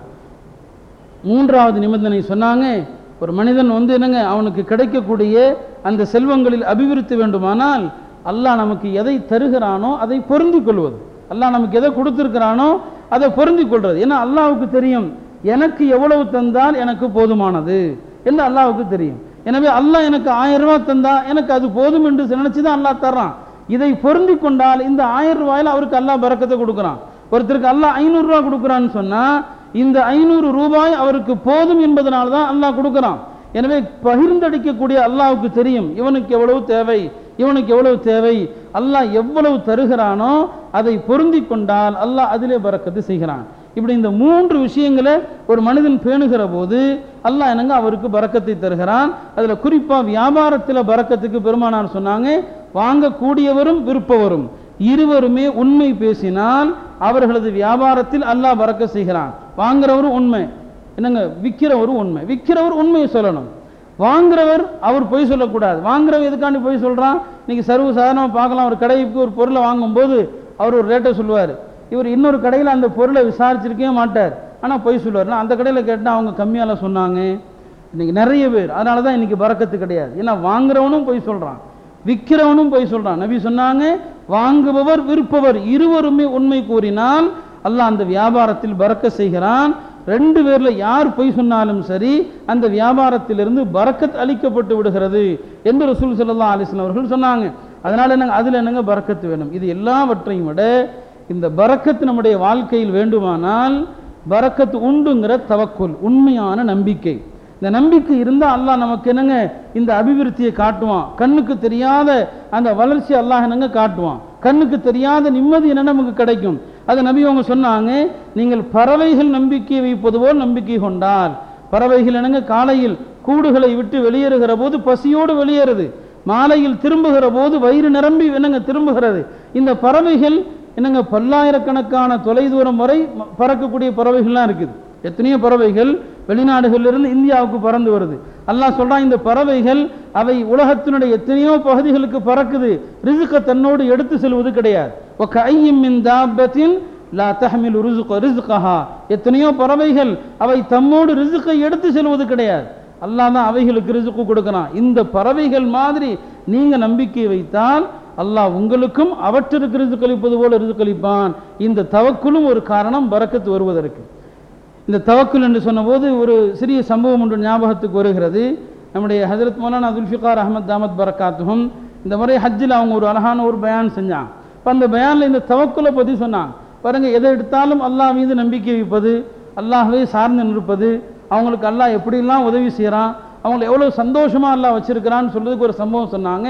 மூன்றாவது நிபந்தனை சொன்னாங்க ஒரு மனிதன் வந்து என்னங்க அவனுக்கு கிடைக்கக்கூடிய அந்த செல்வங்களில் அபிவிருத்தி வேண்டுமானால் அல்லாஹ் நமக்கு எதை தருகிறானோ அதை பொருந்திக் கொள்வது அல்லாஹ் நமக்கு எதை கொடுத்திருக்கிறானோ அதை பொருந்திக் கொள்றது ஏன்னா அல்லாஹ்வுக்கு தெரியும் எனக்கு எவ்வளவு தந்தால் எனக்கு போதுமானது என்று அல்லாஹ்வுக்கு தெரியும் எனவே அல்லாஹ் எனக்கு ஆயிரம் ரூபாய் தந்தா எனக்கு அது போதும் என்று நினைச்சு தான் அல்லாஹ் தர்றான் இதை பொருந்தி கொண்டால் இந்த ஆயிரம் ரூபாயில அவருக்கு அல்லாஹ் பறக்கத்தை கொடுக்குறான் ஒருத்தருக்கு அல்லாஹ் ஐநூறு ரூபாய் கொடுக்குறான்னு சொன்னா இந்த ஐநூறு ரூபாய் அவருக்கு போதும் என்பதனால தான் அல்லாஹ் கொடுக்குறான் எனவே பகிர்ந்தளிக்கக்கூடிய அல்லாஹ்வுக்கு தெரியும் இவனுக்கு எவ்வளவு தேவை இவனுக்கு எவ்வளவு தேவை அல்லாஹ் எவ்வளவு தருகிறானோ அதை பொருந்தி கொண்டால் அல்லாஹ் அதிலே பறக்கத்து செய்கிறான் இப்படி இந்த மூன்று விஷயங்களை ஒரு மனிதன் பேணுகிற போது அல்லாஹ் என்னங்க அவருக்கு பறக்கத்தை தருகிறான் அதுல குறிப்பா வியாபாரத்தில் பறக்கத்துக்கு பெருமானார் சொன்னாங்க வாங்கக்கூடியவரும் விற்பவரும் இருவருமே உண்மை பேசினால் அவர்களது வியாபாரத்தில் அல்லாஹ் பறக்க செய்கிறான் வாங்குறவரும் உண்மை என்னங்க விற்கிறவரும் உண்மை விற்கிறவர் உண்மையை சொல்லணும் வாங்குறவர் அவர் பொய் சொல்லக்கூடாது வாங்குறவர் எதுக்காண்டி பொய் சொல்றான் இன்னைக்கு சர்வ சாதாரணமாக பார்க்கலாம் ஒரு கடைக்கு ஒரு பொருளை வாங்கும்போது அவர் ஒரு ரேட்டை சொல்லுவார் இவர் இன்னொரு கடையில் அந்த பொருளை விசாரிச்சிருக்கவே மாட்டார் ஆனால் பொய் சொல்லுவார் நான் அந்த கடையில் கேட்டால் அவங்க கம்மியால சொன்னாங்க இன்னைக்கு நிறைய பேர் அதனால தான் இன்னைக்கு பறக்கத்து கிடையாது ஏன்னா வாங்குறவனும் பொய் சொல்றான் விற்கிறவனும் பொய் சொல்றான் நபி சொன்னாங்க வாங்குபவர் விற்பவர் இருவருமே உண்மை கூறினால் அல்லாஹ் அந்த வியாபாரத்தில் பறக்க செய்கிறான் ரெண்டு பேர்ல யார் பொய் சொன்னாலும் சரி அந்த வியாபாரத்திலிருந்து பறக்கத் அளிக்கப்பட்டு விடுகிறது என்று ரசூல் ஸல்லல்லாஹு அலைஹி வஸல்லம் அவர்கள் சொன்னாங்க அதனால என்னங்க அதுல என்னங்க பறக்கத்து வேணும் இது எல்லாவற்றையும் விட இந்த பறக்கத்து நம்முடைய வாழ்க்கையில் வேண்டுமானால் பறக்கத்து உண்டுங்கிற தவக்குல் உண்மையான நம்பிக்கை இந்த நம்பிக்கை இருந்தால் அல்லாஹ் நமக்கு என்னங்க இந்த அபிவிருத்தியை காட்டுவான் கண்ணுக்கு தெரியாத அந்த வளர்ச்சி அல்லாஹ் என்னங்க காட்டுவான் கண்ணுக்கு தெரியாத நிம்மதி என்ன நமக்கு கிடைக்கும் அது நபி அவங்க சொன்னாங்க நீங்கள் பறவைகள் நம்பிக்கை வைப்பது போல் நம்பிக்கை கொண்டால் பறவைகள் என்னங்க காலையில் கூடுகளை விட்டு வெளியேறுகிற போது பசியோடு வெளியேறுது மாலையில் திரும்புகிற போது வயிறு நிரம்பி என்னங்க திரும்புகிறது இந்த பறவைகள் என்னங்க பல்லாயிரக்கணக்கான தொலைதூரம் வரை ம- பறக்கக்கூடிய பறவைகள்லாம் இருக்குது எத்தனையோ பறவைகள் வெளிநாடுகளிலிருந்து இந்தியாவுக்கு பறந்து வருது அல்லாஹ் சொல்றான் இந்த பறவைகள் அவை உலகத்தினுடைய எத்தனையோ பகுதிகளுக்கு பறக்குது ரிசுக்க தன்னோடு எடுத்து செல்வது கிடையாது وَكَأَيِّن مِّن دَابَّةٍ லா தஹ்மிலு ரிசுக ரிசுகஹா எத்தனையோ பறவைகள் அவை தம்மோடு ரிசுக்கை எடுத்து செல்வது கிடையாது அல்லாஹ் தான் அவைகளுக்கு ரிசுக்கு கொடுக்கிறான் இந்த பறவைகள் மாதிரி நீங்க நம்பிக்கை வைத்தால் அல்லாஹ் உங்களுக்கும் அவற்றிற்கு ரிசுக்கு அளிப்பது போல ரிசுக்கு அளிப்பான் இந்த தவக்குலும் ஒரு காரணம் பறக்கத்து வருவதற்கு இந்த தவக்குல் என்று சொன்னபோது ஒரு சிறிய சம்பவம் ஒன்று ஞாபகத்துக்கு வருகிறது நம்முடைய ஹஜரத் மௌலானா துல்ஃபிகார் அஹமத் தாமத் பரக்காத்துகும் இந்த முறை ஹஜ்ஜில் அவங்க ஒரு அழகான ஒரு பயான் செஞ்சாங்க இப்போ அந்த பயானில் இந்த தவக்குலை பற்றி சொன்னாங்க பாருங்க எதை எடுத்தாலும் அல்லாஹ் மீது நம்பிக்கை வைப்பது அல்லாஹ்வே சார்ந்து நிற்பது அவங்களுக்கு அல்லாஹ் எப்படிலாம் உதவி செய்கிறான் அவங்களை எவ்வளோ சந்தோஷமாக அல்லாஹ் வச்சிருக்கிறான்னு சொல்றதுக்கு ஒரு சம்பவம் சொன்னாங்க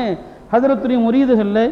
ஹதரத்துடைய முரீதுகளில்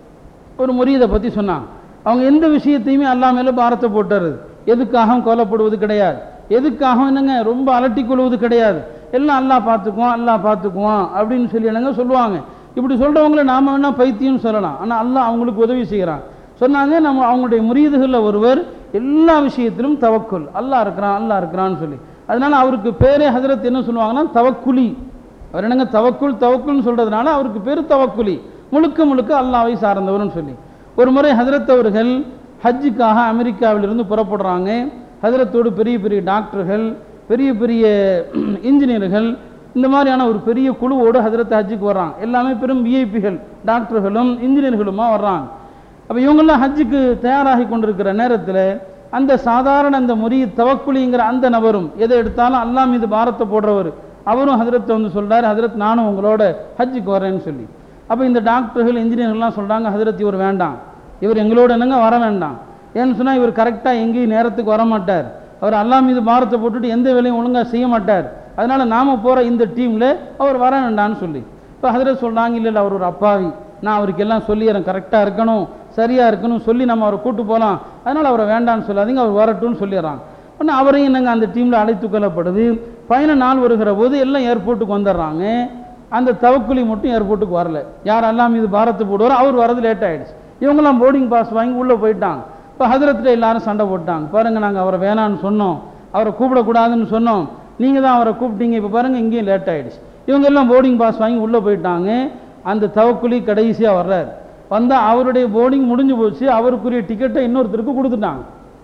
ஒரு முரீதை பற்றி சொன்னாங்க அவங்க எந்த விஷயத்தையுமே அல்லா மேலே பாரத்தை போட்டுறது எதுக்காகவும் கொல்லப்படுவது கிடையாது எதுக்காகவும் என்னங்க ரொம்ப அலட்டிக் கொள்வது கிடையாது எல்லாம் அல்லாஹ் பார்த்துக்குவான் அல்லாஹ் பார்த்துக்குவான் அப்படின்னு சொல்லி என்னங்க சொல்லுவாங்க இப்படி சொல்கிறவங்கள நாம் வேணால் பைத்தியம்னு சொல்லலாம் ஆனால் அல்லாஹ் அவங்களுக்கு உதவி செய்கிறான் சொன்னாங்க நம்ம அவங்களுடைய முறியீதுகளில் ஒருவர் எல்லா விஷயத்திலும் தவக்குல் அல்லாஹ் இருக்கிறான் அல்லாஹ் இருக்கிறான்னு சொல்லி அதனால அவருக்கு பேரே ஹஜரத் என்ன சொல்லுவாங்கன்னா தவக்குலி அவர் என்னங்க தவக்குல் தவக்குல்னு சொல்றதுனால அவருக்கு பேர் தவக்குலி முழுக்க முழுக்க அல்லாவை சார்ந்தவர்னு சொல்லி ஒரு முறை ஹஜரத் அவர்கள் ஹஜ்ஜுக்காக அமெரிக்காவிலிருந்து புறப்படுறாங்க ஹஜரத்தோடு பெரிய பெரிய டாக்டர்கள் பெரிய பெரிய இன்ஜினியர்கள் இந்த மாதிரியான ஒரு பெரிய குழுவோடு ஹஜரத் ஹஜ்ஜுக்கு வர்றாங்க எல்லாமே பெரும் விஐபிகள் டாக்டர்களும் இன்ஜினியர்களுமா வர்றாங்க அப்போ இவங்கெல்லாம் ஹஜ்ஜுக்கு தயாராகி கொண்டிருக்கிற நேரத்தில் அந்த சாதாரண அந்த முறி தவக்குலிங்கிற அந்த நபரும் எதை எடுத்தாலும் அல்லா மீது பாரத்தை போடுறவர் அவரும் ஹஜரத்தை வந்து சொல்றாரு ஹஜரத் நானும் உங்களோட ஹஜ்ஜுக்கு வரேன்னு சொல்லி அப்போ இந்த டாக்டர்கள் இன்ஜினியர்கள்லாம் சொல்கிறாங்க ஹஜரத் இவர் வேண்டாம் இவர் எங்களோட என்னங்க வர வேண்டாம் ஏன்னு சொன்னால் இவர் கரெக்டாக எங்கேயும் நேரத்துக்கு வர மாட்டார் அவர் அல்லா மீது பாரத்தை போட்டுட்டு எந்த வேலையும் ஒழுங்காக செய்ய மாட்டார் அதனால நாம போகிற இந்த டீமில் அவர் வர வேண்டாம்னு சொல்லி இப்போ ஹஜரத் சொல்கிறாங்க இல்லை இல்லை அவர் ஒரு அப்பாவி நான் அவருக்கு எல்லாம் சொல்லிடுறேன் கரெக்டாக இருக்கணும் சரியாக இருக்கணும் சொல்லி நம்ம அவரை கூட்டு போகலாம் அதனால் அவரை வேண்டாம்னு சொல்லாதீங்க அவர் வரட்டும்னு சொல்லிடுறாங்க உடனே அவரையும் என்னங்க அந்த டீமில் அழைத்து கொள்ளப்படுது பயண நாள் வருகிற போது எல்லாம் ஏர்போர்ட்டுக்கு வந்துடுறாங்க அந்த தவக்குழி மட்டும் ஏர்போர்ட்டுக்கு வரல யார் எல்லாம் மீது பாரத்தை போடுவாரோ அவர் வரது லேட் ஆயிடுச்சு இவங்கெல்லாம் போர்டிங் பாஸ் வாங்கி உள்ளே போயிட்டாங்க இப்போ ஹதரத்தில் எல்லாரும் சண்டை போட்டாங்க பாருங்கள் நாங்கள் அவரை வேணான்னு சொன்னோம் அவரை கூப்பிடக்கூடாதுன்னு சொன்னோம் நீங்கள் தான் அவரை கூப்பிட்டீங்க இப்போ பாருங்கள் இங்கேயும் லேட் ஆயிடுச்சு இவங்க எல்லாம் போர்டிங் பாஸ் வாங்கி உள்ளே போயிட்டாங்க அந்த தவக்குழி கடைசியாக வர்றாரு வந்தால் அவருடைய போர்டிங் முடிஞ்சு போச்சு அவருக்குரிய டிக்கெட்டை இன்னொருத்தருக்கு கொடுத்துட்டாங்க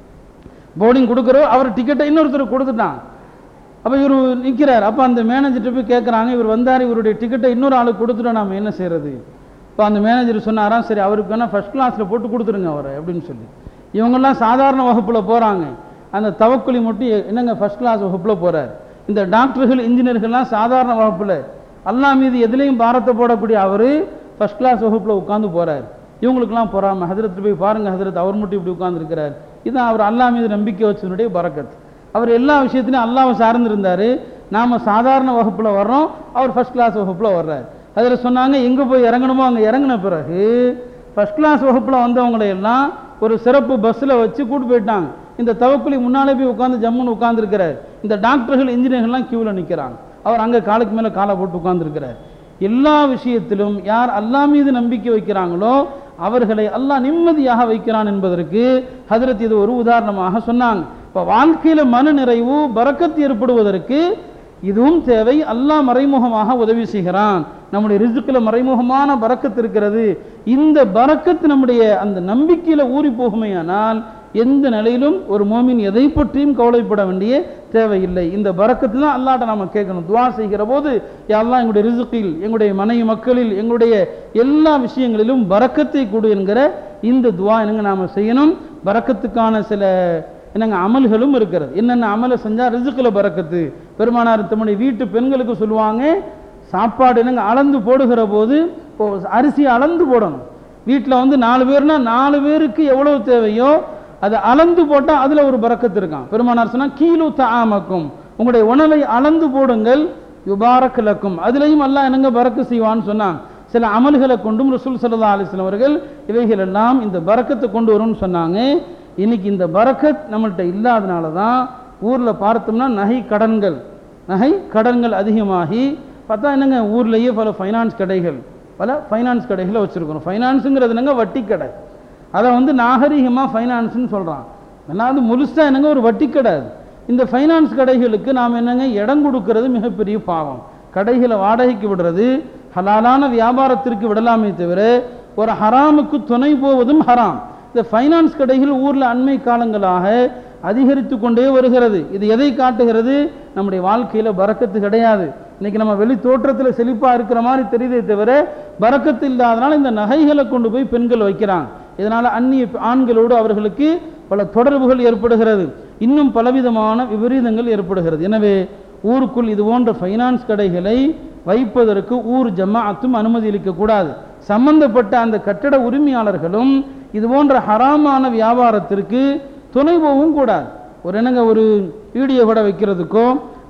போர்டிங் கொடுக்குறோம் அவர் டிக்கெட்டை இன்னொருத்தருக்கு கொடுத்துட்டாங்க அப்போ இவர் நிற்கிறார் அப்போ அந்த மேனேஜர்கிட்ட போய் கேட்குறாங்க இவர் வந்தார் இவருடைய டிக்கெட்டை இன்னொரு ஆளுக்கு கொடுத்துட்டோம் நாம் என்ன செய்கிறது இப்போ அந்த மேனேஜர் சொன்னாராம் சரி அவருக்கு வேணால் ஃபஸ்ட் கிளாஸில் போட்டு கொடுத்துருங்க அவரை அப்படின்னு சொல்லி இவங்கெல்லாம் சாதாரண வகுப்பில் போகிறாங்க அந்த தவக்குழி மட்டும் என்னங்க ஃபஸ்ட் கிளாஸ் வகுப்பில் போகிறார் இந்த டாக்டர்கள் இன்ஜினியர்கள்லாம் சாதாரண வகுப்பில் அல்லா மீது எதுலேயும் பாரத்தை போடக்கூடிய அவர் ஃபஸ்ட் கிளாஸ் வகுப்பில் உட்காந்து போகிறார் இவங்களுக்கெல்லாம் போகிறாம ஹதரத்து போய் பாருங்கள் ஹதரத் அவர் மட்டும் இப்படி உட்காந்துருக்கிறார் இதுதான் அவர் அல்லா மீது நம்பிக்கை வச்சதுடைய பறக்கத் அவர் எல்லா விஷயத்திலையும் அல்லாவை சார்ந்திருந்தார் நாம் சாதாரண வகுப்பில் வர்றோம் அவர் ஃபஸ்ட் கிளாஸ் வகுப்பில் வர்றார் அதில் சொன்னாங்க எங்கே போய் இறங்கணுமோ அங்கே இறங்கின பிறகு ஃபஸ்ட் கிளாஸ் வகுப்பில் வந்தவங்களை எல்லாம் ஒரு சிறப்பு பஸ்ஸில் வச்சு கூட்டு போயிட்டாங்க இந்த தவக்குழி முன்னாலே போய் உட்காந்து ஜம்முன்னு உட்காந்துருக்கிறார் இந்த டாக்டர்கள் இன்ஜினியர்கள்லாம் கியூவில் நிற்கிறாங்க அவர் அங்கே காலுக்கு மேலே காலை போட்டு உட்காந்துருக்கிறார் எல்லா விஷயத்திலும் யார் அல்லா மீது நம்பிக்கை வைக்கிறாங்களோ அவர்களை அல்லாஹ் நிம்மதியாக வைக்கிறான் என்பதற்கு ஹதரத் இது ஒரு உதாரணமாக சொன்னாங்க இப்போ வாழ்க்கையில் மன நிறைவு பறக்கத்து ஏற்படுவதற்கு இதுவும் தேவை அல்லாஹ் மறைமுகமாக உதவி செய்கிறான் நம்முடைய ரிசுக்கில் மறைமுகமான பறக்கத்து இருக்கிறது இந்த பறக்கத்து நம்முடைய அந்த நம்பிக்கையில் ஊறி போகுமையானால் எந்த நிலையிலும் ஒரு மோமின் எதை பற்றியும் கவலைப்பட வேண்டிய தேவையில்லை இந்த பறக்கத்து தான் அல்லாட்ட நாம கேட்கணும் துவா செய்கிற போது எல்லாம் எங்களுடைய ரிசுக்கில் எங்களுடைய மனைவி மக்களில் எங்களுடைய எல்லா விஷயங்களிலும் பறக்கத்தை கொடு என்கிற இந்த துவா என்னங்க நாம செய்யணும் பறக்கத்துக்கான சில என்னங்க அமல்களும் இருக்கிறது என்னென்ன அமலை செஞ்சால் ரிசுக்கில் பறக்கத்து பெருமானார் தம்முடைய வீட்டு பெண்களுக்கு சொல்லுவாங்க சாப்பாடு என்னங்க அளந்து போடுகிற போது இப்போ அரிசி அளந்து போடணும் வீட்டில் வந்து நாலு பேர்னா நாலு பேருக்கு எவ்வளவு தேவையோ அதை அளந்து போட்டால் அதில் ஒரு பறக்கத்து இருக்கான் பெருமானார் சொன்னால் கீழு தாமக்கும் உங்களுடைய உணவை அளந்து போடுங்கள் யுபாரக் லக்கும் அதுலேயும் எல்லாம் என்னங்க பறக்கு செய்வான்னு சொன்னாங்க சில அமல்களை கொண்டும் ரசூல் சல்லா அலிஸ்லாம் அவர்கள் இவைகள் எல்லாம் இந்த பறக்கத்தை கொண்டு வரும்னு சொன்னாங்க இன்னைக்கு இந்த பறக்கத் நம்மள்கிட்ட இல்லாதனால தான் ஊரில் பார்த்தோம்னா நகை கடன்கள் நகை கடன்கள் அதிகமாகி பார்த்தா என்னங்க ஊர்லேயே பல ஃபைனான்ஸ் கடைகள் பல ஃபைனான்ஸ் கடைகளை வச்சுருக்கிறோம் ஃபைனான்ஸுங்கிறது என்னங்க வட்டி கடை அதை வந்து நாகரிகமாக ஃபைனான்ஸ்னு சொல்கிறான் ஏன்னா அது முழுசாக என்னங்க ஒரு வட்டி கடை அது இந்த ஃபைனான்ஸ் கடைகளுக்கு நாம் என்னங்க இடம் கொடுக்கறது மிகப்பெரிய பாவம் கடைகளை வாடகைக்கு விடுறது ஹலாலான வியாபாரத்திற்கு விடலாமே தவிர ஒரு ஹராமுக்கு துணை போவதும் ஹராம் இந்த ஃபைனான்ஸ் கடைகள் ஊரில் அண்மை காலங்களாக அதிகரித்து கொண்டே வருகிறது இது எதை காட்டுகிறது நம்முடைய வாழ்க்கையில் பறக்கத்து கிடையாது இன்னைக்கு நம்ம வெளி தோற்றத்தில் செழிப்பாக இருக்கிற மாதிரி தெரியுதே தவிர பறக்கத்து இல்லாதனால இந்த நகைகளை கொண்டு போய் பெண்கள் வைக்கிறாங்க இதனால் அந்நிய ஆண்களோடு அவர்களுக்கு பல தொடர்புகள் ஏற்படுகிறது இன்னும் பலவிதமான விபரீதங்கள் ஏற்படுகிறது எனவே ஊருக்குள் இது போன்ற ஃபைனான்ஸ் கடைகளை வைப்பதற்கு ஊர் ஜமாஅத்தும் அனுமதி அளிக்கக்கூடாது சம்பந்தப்பட்ட அந்த கட்டட உரிமையாளர்களும் இது போன்ற ஹராமான வியாபாரத்திற்கு துணை போகவும் கூடாது ஒரு என்னங்க ஒரு வீடியோ கூட வைக்கிறதுக்கோ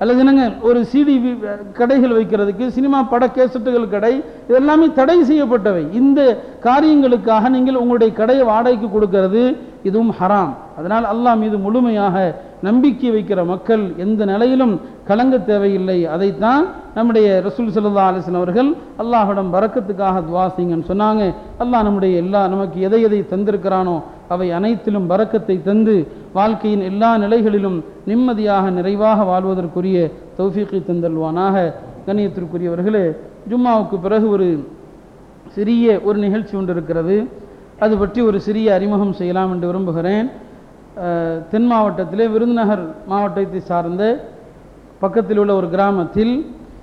அல்லது என்னங்க ஒரு சிடி கடைகள் வைக்கிறதுக்கு சினிமா பட கேசட்டுகள் கடை இதெல்லாமே தடை செய்யப்பட்டவை இந்த காரியங்களுக்காக நீங்கள் உங்களுடைய கடையை வாடகைக்கு கொடுக்கிறது இதுவும் ஹராம் அதனால் அல்லாஹ் மீது முழுமையாக நம்பிக்கை வைக்கிற மக்கள் எந்த நிலையிலும் கலங்க தேவையில்லை அதைத்தான் நம்முடைய ரசூல் சல்லா அலிஸ்லாம் அவர்கள் அல்லாஹிடம் பறக்கத்துக்காக துவா செய்யுங்கன்னு சொன்னாங்க அல்லாஹ் நம்முடைய எல்லா நமக்கு எதை எதை தந்திருக்கிறானோ அவை அனைத்திலும் பறக்கத்தை தந்து வாழ்க்கையின் எல்லா நிலைகளிலும் நிம்மதியாக நிறைவாக வாழ்வதற்குரிய தௌஃபீக்கை தந்தல்வானாக கண்ணியத்திற்குரியவர்களே ஜும்மாவுக்கு பிறகு ஒரு சிறிய ஒரு நிகழ்ச்சி ஒன்று இருக்கிறது அது பற்றி ஒரு சிறிய அறிமுகம் செய்யலாம் என்று விரும்புகிறேன் அஹ், தென் மாவட்டத்திலே விருதுநகர் மாவட்டத்தை சார்ந்த பக்கத்தில் உள்ள ஒரு கிராமத்தில்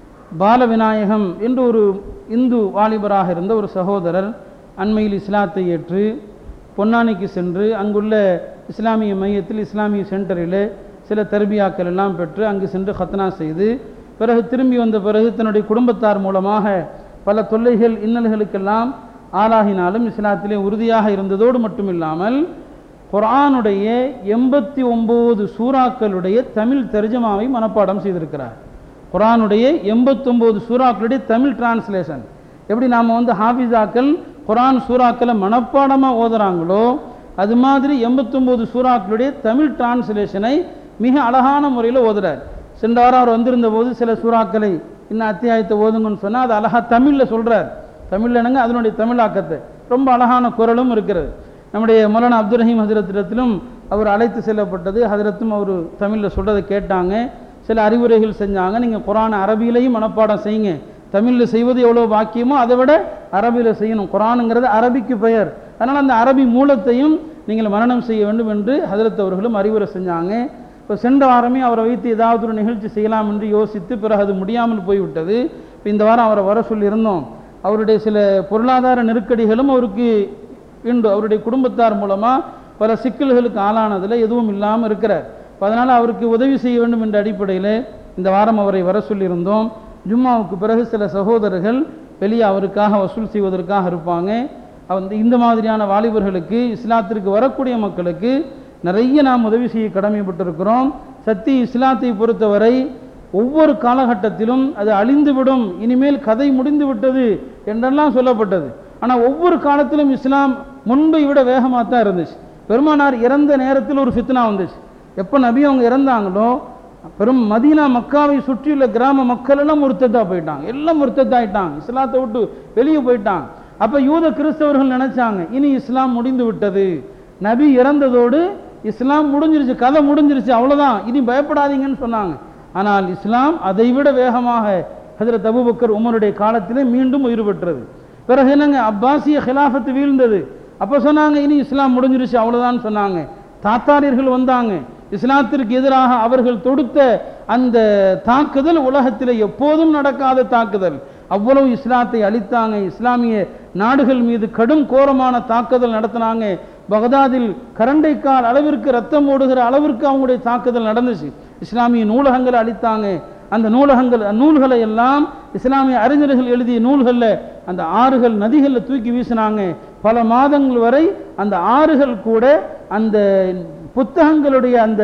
பாலவிநாயகம் என்று ஒரு இந்து வாலிபராக இருந்த ஒரு சகோதரர் அண்மையில் இஸ்லாத்தை ஏற்று பொன்னானிக்கு சென்று அங்குள்ள இஸ்லாமிய மையத்தில் இஸ்லாமிய சென்டரில் சில தர்பியாக்கள் எல்லாம் பெற்று அங்கு சென்று ஹத்னா செய்து பிறகு திரும்பி வந்த பிறகு தன்னுடைய குடும்பத்தார் மூலமாக பல தொல்லைகள் இன்னல்களுக்கெல்லாம் ஆளாகினாலும் இஸ்லாத்திலே உறுதியாக இருந்ததோடு மட்டுமில்லாமல் குர்ஆனுடைய எண்பத்தி ஒம்பது சூறாக்களுடைய தமிழ் தர்ஜமாவை மனப்பாடம் செய்திருக்கிறார் குர்ஆனுடைய எண்பத்தொம்போது சூறாக்களுடைய தமிழ் டிரான்ஸ்லேஷன் எப்படி நாம் வந்து ஹாஃபிஸாக்கள் குர்ஆன் சூறாக்களை மனப்பாடமாக ஓதுறாங்களோ அது மாதிரி எண்பத்தொம்போது சூறாக்களுடைய தமிழ் டிரான்ஸ்லேஷனை மிக அழகான முறையில் ஓதுறார் சென்ற வாரம் அவர் வந்திருந்த போது சில சூறாக்களை இன்னும் அத்தியாயத்தை ஓதுங்கன்னு சொன்னால் அது அழகாக தமிழில் சொல்கிறார் தமிழில் என்னங்க அதனுடைய தமிழாக்கத்தை ரொம்ப அழகான குரலும் இருக்கிறது நம்முடைய மௌலானா அப்துல் ரஹீம் ஹசரத்திடத்திலும் அவர் அழைத்து செல்லப்பட்டது ஹசரத்தும் அவர் தமிழில் சொல்கிறதை கேட்டாங்க சில அறிவுரைகள் செஞ்சாங்க நீங்கள் குரான் அரபியிலையும் மனப்பாடம் செய்யுங்க தமிழில் செய்வது எவ்வளோ பாக்கியமோ அதை விட அரபியில் செய்யணும் குரானுங்கிறது அரபிக்கு பெயர் அதனால் அந்த அரபி மூலத்தையும் நீங்கள் மரணம் செய்ய வேண்டும் என்று ஹசரத் அவர்களும் அறிவுரை செஞ்சாங்க இப்போ சென்ற வாரமே அவரை வைத்து ஏதாவது ஒரு நிகழ்ச்சி செய்யலாம் என்று யோசித்து பிறகு அது முடியாமல் போய்விட்டது இப்போ இந்த வாரம் அவரை வர சொல்லியிருந்தோம் அவருடைய சில பொருளாதார நெருக்கடிகளும் அவருக்கு உண்டு அவருடைய குடும்பத்தார் மூலமாக பல சிக்கல்களுக்கு ஆளானதில் எதுவும் இல்லாமல் இருக்கிறார் இப்போ அதனால் அவருக்கு உதவி செய்ய வேண்டும் என்ற அடிப்படையில் இந்த வாரம் அவரை வர சொல்லியிருந்தோம் ஜும்மாவுக்கு பிறகு சில சகோதரர்கள் வெளியே அவருக்காக வசூல் செய்வதற்காக இருப்பாங்க அந்த இந்த மாதிரியான வாலிபர்களுக்கு இஸ்லாத்திற்கு வரக்கூடிய மக்களுக்கு நிறைய நாம் உதவி செய்ய கடமைப்பட்டிருக்கிறோம் சத்தி இஸ்லாத்தை பொறுத்தவரை ஒவ்வொரு காலகட்டத்திலும் அது அழிந்துவிடும் இனிமேல் கதை முடிந்து விட்டது என்றெல்லாம் சொல்லப்பட்டது ஆனால் ஒவ்வொரு காலத்திலும் இஸ்லாம் முன்பை விட வேகமாக தான் இருந்துச்சு பெருமானார் இறந்த நேரத்தில் ஒரு ஃபித்னா வந்துச்சு எப்போ நபி அவங்க இறந்தாங்களோ பெரும் மதீனா மக்காவை சுற்றியுள்ள கிராம மக்கள் எல்லாம் முருத்தத்தா போயிட்டாங்க எல்லாம் முருத்தத்தாயிட்டாங்க இஸ்லாத்தை விட்டு வெளியே போயிட்டாங்க அப்போ யூத கிறிஸ்தவர்கள் நினைச்சாங்க இனி இஸ்லாம் முடிந்து விட்டது நபி இறந்ததோடு இஸ்லாம் முடிஞ்சிருச்சு கதை முடிஞ்சிருச்சு அவ்வளோதான் இனி பயப்படாதீங்கன்னு சொன்னாங்க ஆனால் இஸ்லாம் அதைவிட வேகமாக ஹஜரத் அபூபக்கர் உமருடைய காலத்திலே மீண்டும் உயிர் பெற்றது பிறகு என்னங்க அப்பாசிய ஹிலாஃபத்து வீழ்ந்தது அப்போ சொன்னாங்க இனி இஸ்லாம் முடிஞ்சிருச்சு அவ்வளோதான் சொன்னாங்க தாத்தாரியர்கள் வந்தாங்க இஸ்லாத்திற்கு எதிராக அவர்கள் தொடுத்த அந்த தாக்குதல் உலகத்தில் எப்போதும் நடக்காத தாக்குதல் அவ்வளவு இஸ்லாத்தை அழித்தாங்க இஸ்லாமிய நாடுகள் மீது கடும் கோரமான தாக்குதல் நடத்தினாங்க பகதாதில் கரண்டைக்கால் அளவிற்கு ரத்தம் ஓடுகிற அளவிற்கு அவங்களுடைய தாக்குதல் நடந்துச்சு இஸ்லாமிய நூலகங்களை அழித்தாங்க அந்த நூலகங்கள் நூல்களை எல்லாம் இஸ்லாமிய அறிஞர்கள் எழுதிய நூல்களில் அந்த ஆறுகள் நதிகளில் தூக்கி வீசினாங்க பல மாதங்கள் வரை அந்த ஆறுகள் கூட அந்த புத்தகங்களுடைய அந்த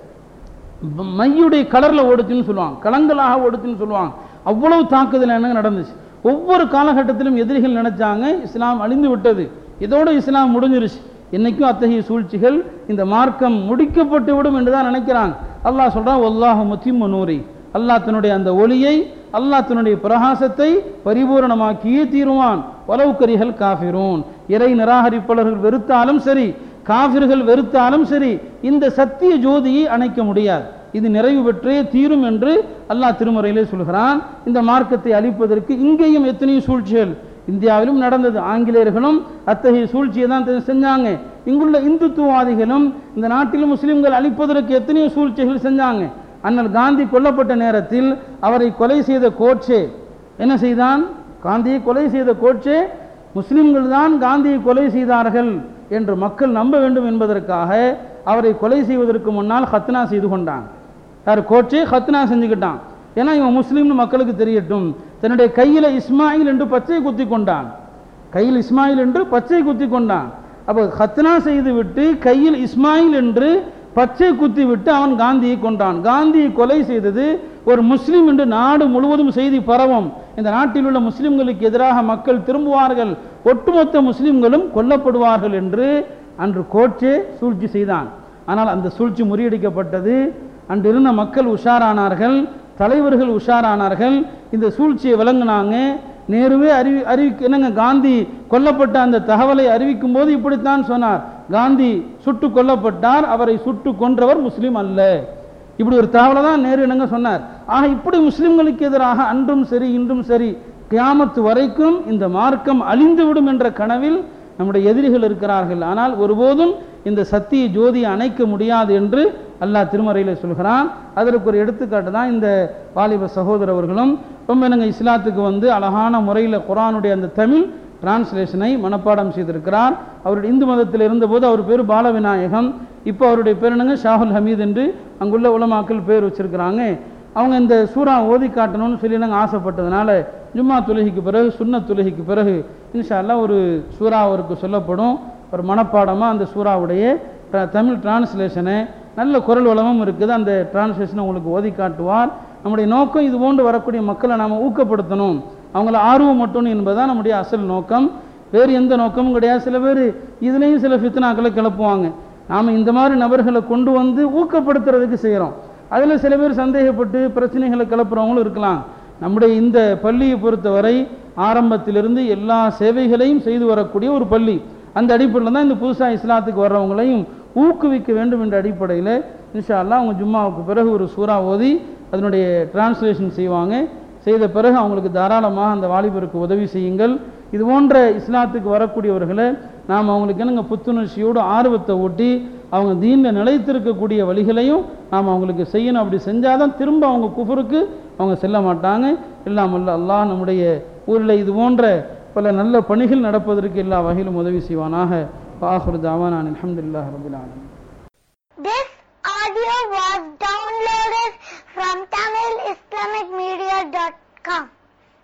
மையுடைய கலரில் ஓடுச்சுன்னு சொல்லுவாங்க களங்களாக ஓடுச்சுன்னு சொல்லுவாங்க அவ்வளவு தாக்குதல் என்ன நடந்துச்சு ஒவ்வொரு காலகட்டத்திலும் எதிரிகள் நினைச்சாங்க இஸ்லாம் அழிந்து விட்டது இதோடு இஸ்லாம் முடிஞ்சிருச்சு என்னைக்கும் அத்தகைய சூழ்ச்சிகள் இந்த மார்க்கம் முடிக்கப்பட்டு விடும் என்று தான் நினைக்கிறாங்க அல்லாஹ் சொல்கிறான் ஒல்லாஹ் முத்திம்ம நூரி அல்லாஹ் தன்னுடைய அந்த ஒளியை அல்லாஹ் தன்னுடைய பிரகாசத்தை பரிபூரணமாக்கியே தீருவான் வலவுக்கரிகள் காஃபிரூன் இறை நிராகரிப்பாளர்கள் வெறுத்தாலும் சரி காஃபிர்கள் வெறுத்தாலும் சரி இந்த சத்திய ஜோதியை அணைக்க முடியாது இது நிறைவு பெற்றே தீரும் என்று அல்லாஹ் திருமறையிலே சொல்கிறான் இந்த மார்க்கத்தை அழிப்பதற்கு இங்கேயும் எத்தனையோ சூழ்ச்சிகள் இந்தியாவிலும் நடந்தது ஆங்கிலேயர்களும் அத்தகைய சூழ்ச்சியை தான் செஞ்சாங்க இங்குள்ள இந்துத்துவாதிகளும் இந்த நாட்டில் முஸ்லிம்கள் அழிப்பதற்கு எத்தனையோ சூழ்ச்சிகள் செஞ்சாங்க அண்ணல் காந்தி கொல்லப்பட்ட நேரத்தில் அவரை கொலை செய்த கோட்சே என்ன செய்தான் காந்தியை கொலை செய்த கோட்சே முஸ்லிம்கள் தான் காந்தியை கொலை செய்தார்கள் என்று மக்கள் நம்ப வேண்டும் என்பதற்காக அவரை கொலை செய்வதற்கு முன்னால் ஹத்னா செய்து கொண்டான் யார் கோட்சே ஹத்னா செஞ்சுக்கிட்டான் ஏன்னா இவன் முஸ்லீம்னு மக்களுக்கு தெரியட்டும் தன்னுடைய கையில் இஸ்மாயில் என்று பச்சை குத்தி கொண்டான் கையில் இஸ்மாயில் என்று பச்சை குத்தி கொண்டான் அப்போ ஹத்னா செய்து விட்டு கையில் இஸ்மாயில் என்று பச்சை குத்தி விட்டு அவன் காந்தியை கொண்டான் காந்தியை கொலை செய்தது ஒரு முஸ்லீம் என்று நாடு முழுவதும் செய்தி பரவும் இந்த நாட்டில் உள்ள முஸ்லிம்களுக்கு எதிராக மக்கள் திரும்புவார்கள் ஒட்டுமொத்த முஸ்லிம்களும் கொல்லப்படுவார்கள் என்று அன்று கோட்சே சூழ்ச்சி செய்தான் ஆனால் அந்த சூழ்ச்சி முறியடிக்கப்பட்டது அன்று இருந்த மக்கள் உஷாரானார்கள் தலைவர்கள் உஷாரானார்கள் இந்த சூழ்ச்சியை விளங்குனாங்க நேருவே அறிவி அறிவிக்க என்னங்க காந்தி கொல்லப்பட்ட அந்த தகவலை அறிவிக்கும் போது இப்படித்தான் சொன்னார் காந்தி சுட்டு கொல்லப்பட்டார் அவரை சுட்டு கொன்றவர் முஸ்லீம் அல்ல இப்படி ஒரு தகவலை தான் நேரு என்னங்க சொன்னார் ஆக இப்படி முஸ்லிம்களுக்கு எதிராக அன்றும் சரி இன்றும் சரி கியாமத்து வரைக்கும் இந்த மார்க்கம் அழிந்துவிடும் என்ற கனவில் நம்முடைய எதிரிகள் இருக்கிறார்கள் ஆனால் ஒருபோதும் இந்த சத்திய ஜோதியை அணைக்க முடியாது என்று அல்லாஹ் திருமறையில் சொல்கிறான் அதற்கு ஒரு எடுத்துக்காட்டு தான் இந்த வாலிப சகோதரர் அவர்களும் ரொம்ப என்னங்க இஸ்லாத்துக்கு வந்து அழகான முறையில் குரானுடைய அந்த தமிழ் டிரான்ஸ்லேஷனை மனப்பாடம் செய்திருக்கிறார் அவருடைய இந்து மதத்தில் இருந்தபோது அவர் பேர் பாலவிநாயகம் இப்போ அவருடைய பேர் என்னங்க ஷாகுல் ஹமீத் என்று அங்குள்ள உலமாக்கள் பேர் வச்சிருக்கிறாங்க அவங்க இந்த சூறா ஓதி காட்டணும்னு சொல்லி நாங்கள் ஆசைப்பட்டதுனால ஜும்மா தொழுகைக்கு பிறகு சுன்ன தொழுகைக்கு பிறகு இன்ஷா அல்லாஹ் ஒரு சூறா அவருக்கு சொல்லப்படும் ஒரு மனப்பாடமாக அந்த சூறாவுடைய ட- தமிழ் டிரான்ஸ்லேஷனை நல்ல குரல் வளமும் இருக்குது அந்த டிரான்ஸ்லேஷனை உங்களுக்கு ஓதி காட்டுவார் நம்முடைய நோக்கம் இது போன்று வரக்கூடிய மக்களை நாம் ஊக்கப்படுத்தணும் அவங்கள ஆர்வம் மட்டும் என்பதுதான் நம்முடைய அசல் நோக்கம் வேறு எந்த நோக்கமும் கிடையாது சில பேர் இதுலேயும் சில ஃபித்னாக்களை கிளப்புவாங்க நாம் இந்த மாதிரி நபர்களை கொண்டு வந்து ஊக்கப்படுத்துறதுக்கு செய்கிறோம் அதில் சில பேர் சந்தேகப்பட்டு பிரச்சனைகளை கிளப்புறவங்களும் இருக்கலாம் நம்முடைய இந்த பள்ளியை பொறுத்தவரை ஆரம்பத்திலிருந்து எல்லா சேவைகளையும் செய்து வரக்கூடிய ஒரு பள்ளி அந்த அடிப்படையில் தான் இந்த புதுசாக இஸ்லாத்துக்கு வர்றவங்களையும் ஊக்குவிக்க வேண்டும் என்ற அடிப்படையில் இன்ஷா அல்லாஹ் அவங்க ஜும்மாவுக்கு பிறகு ஒரு சூறா ஓதி அதனுடைய டிரான்ஸ்லேஷன் செய்வாங்க செய்த பிறகு அவங்களுக்கு தாராளமாக அந்த வாலிபருக்கு உதவி செய்யுங்கள் இது போன்ற இஸ்லாத்துக்கு வரக்கூடியவர்களை நாம் அவங்களுக்கு என்னங்க புத்துணர்ச்சியோடு ஆர்வத்தை ஊட்டி அவங்க தீனில் நிலைத்திருக்கக்கூடிய வழிகளையும் நாம் அவங்களுக்கு செய்யணும் அப்படி செஞ்சால் தான் திரும்ப அவங்க குஃபருக்கு அவங்க செல்ல மாட்டாங்க இல்லாமல் அல்லாஹ் நம்முடைய ஊரில் இது போன்ற பல நல்ல பணிகள் நடப்பதற்கு எல்லா வகையிலும் உதவி செய்வானாக பாஹுர் தாவானான் அல்ஹம்துலில்லாஹி ரபில் ஆலமீன் This audio was downloaded from TamilIslamicMedia.com.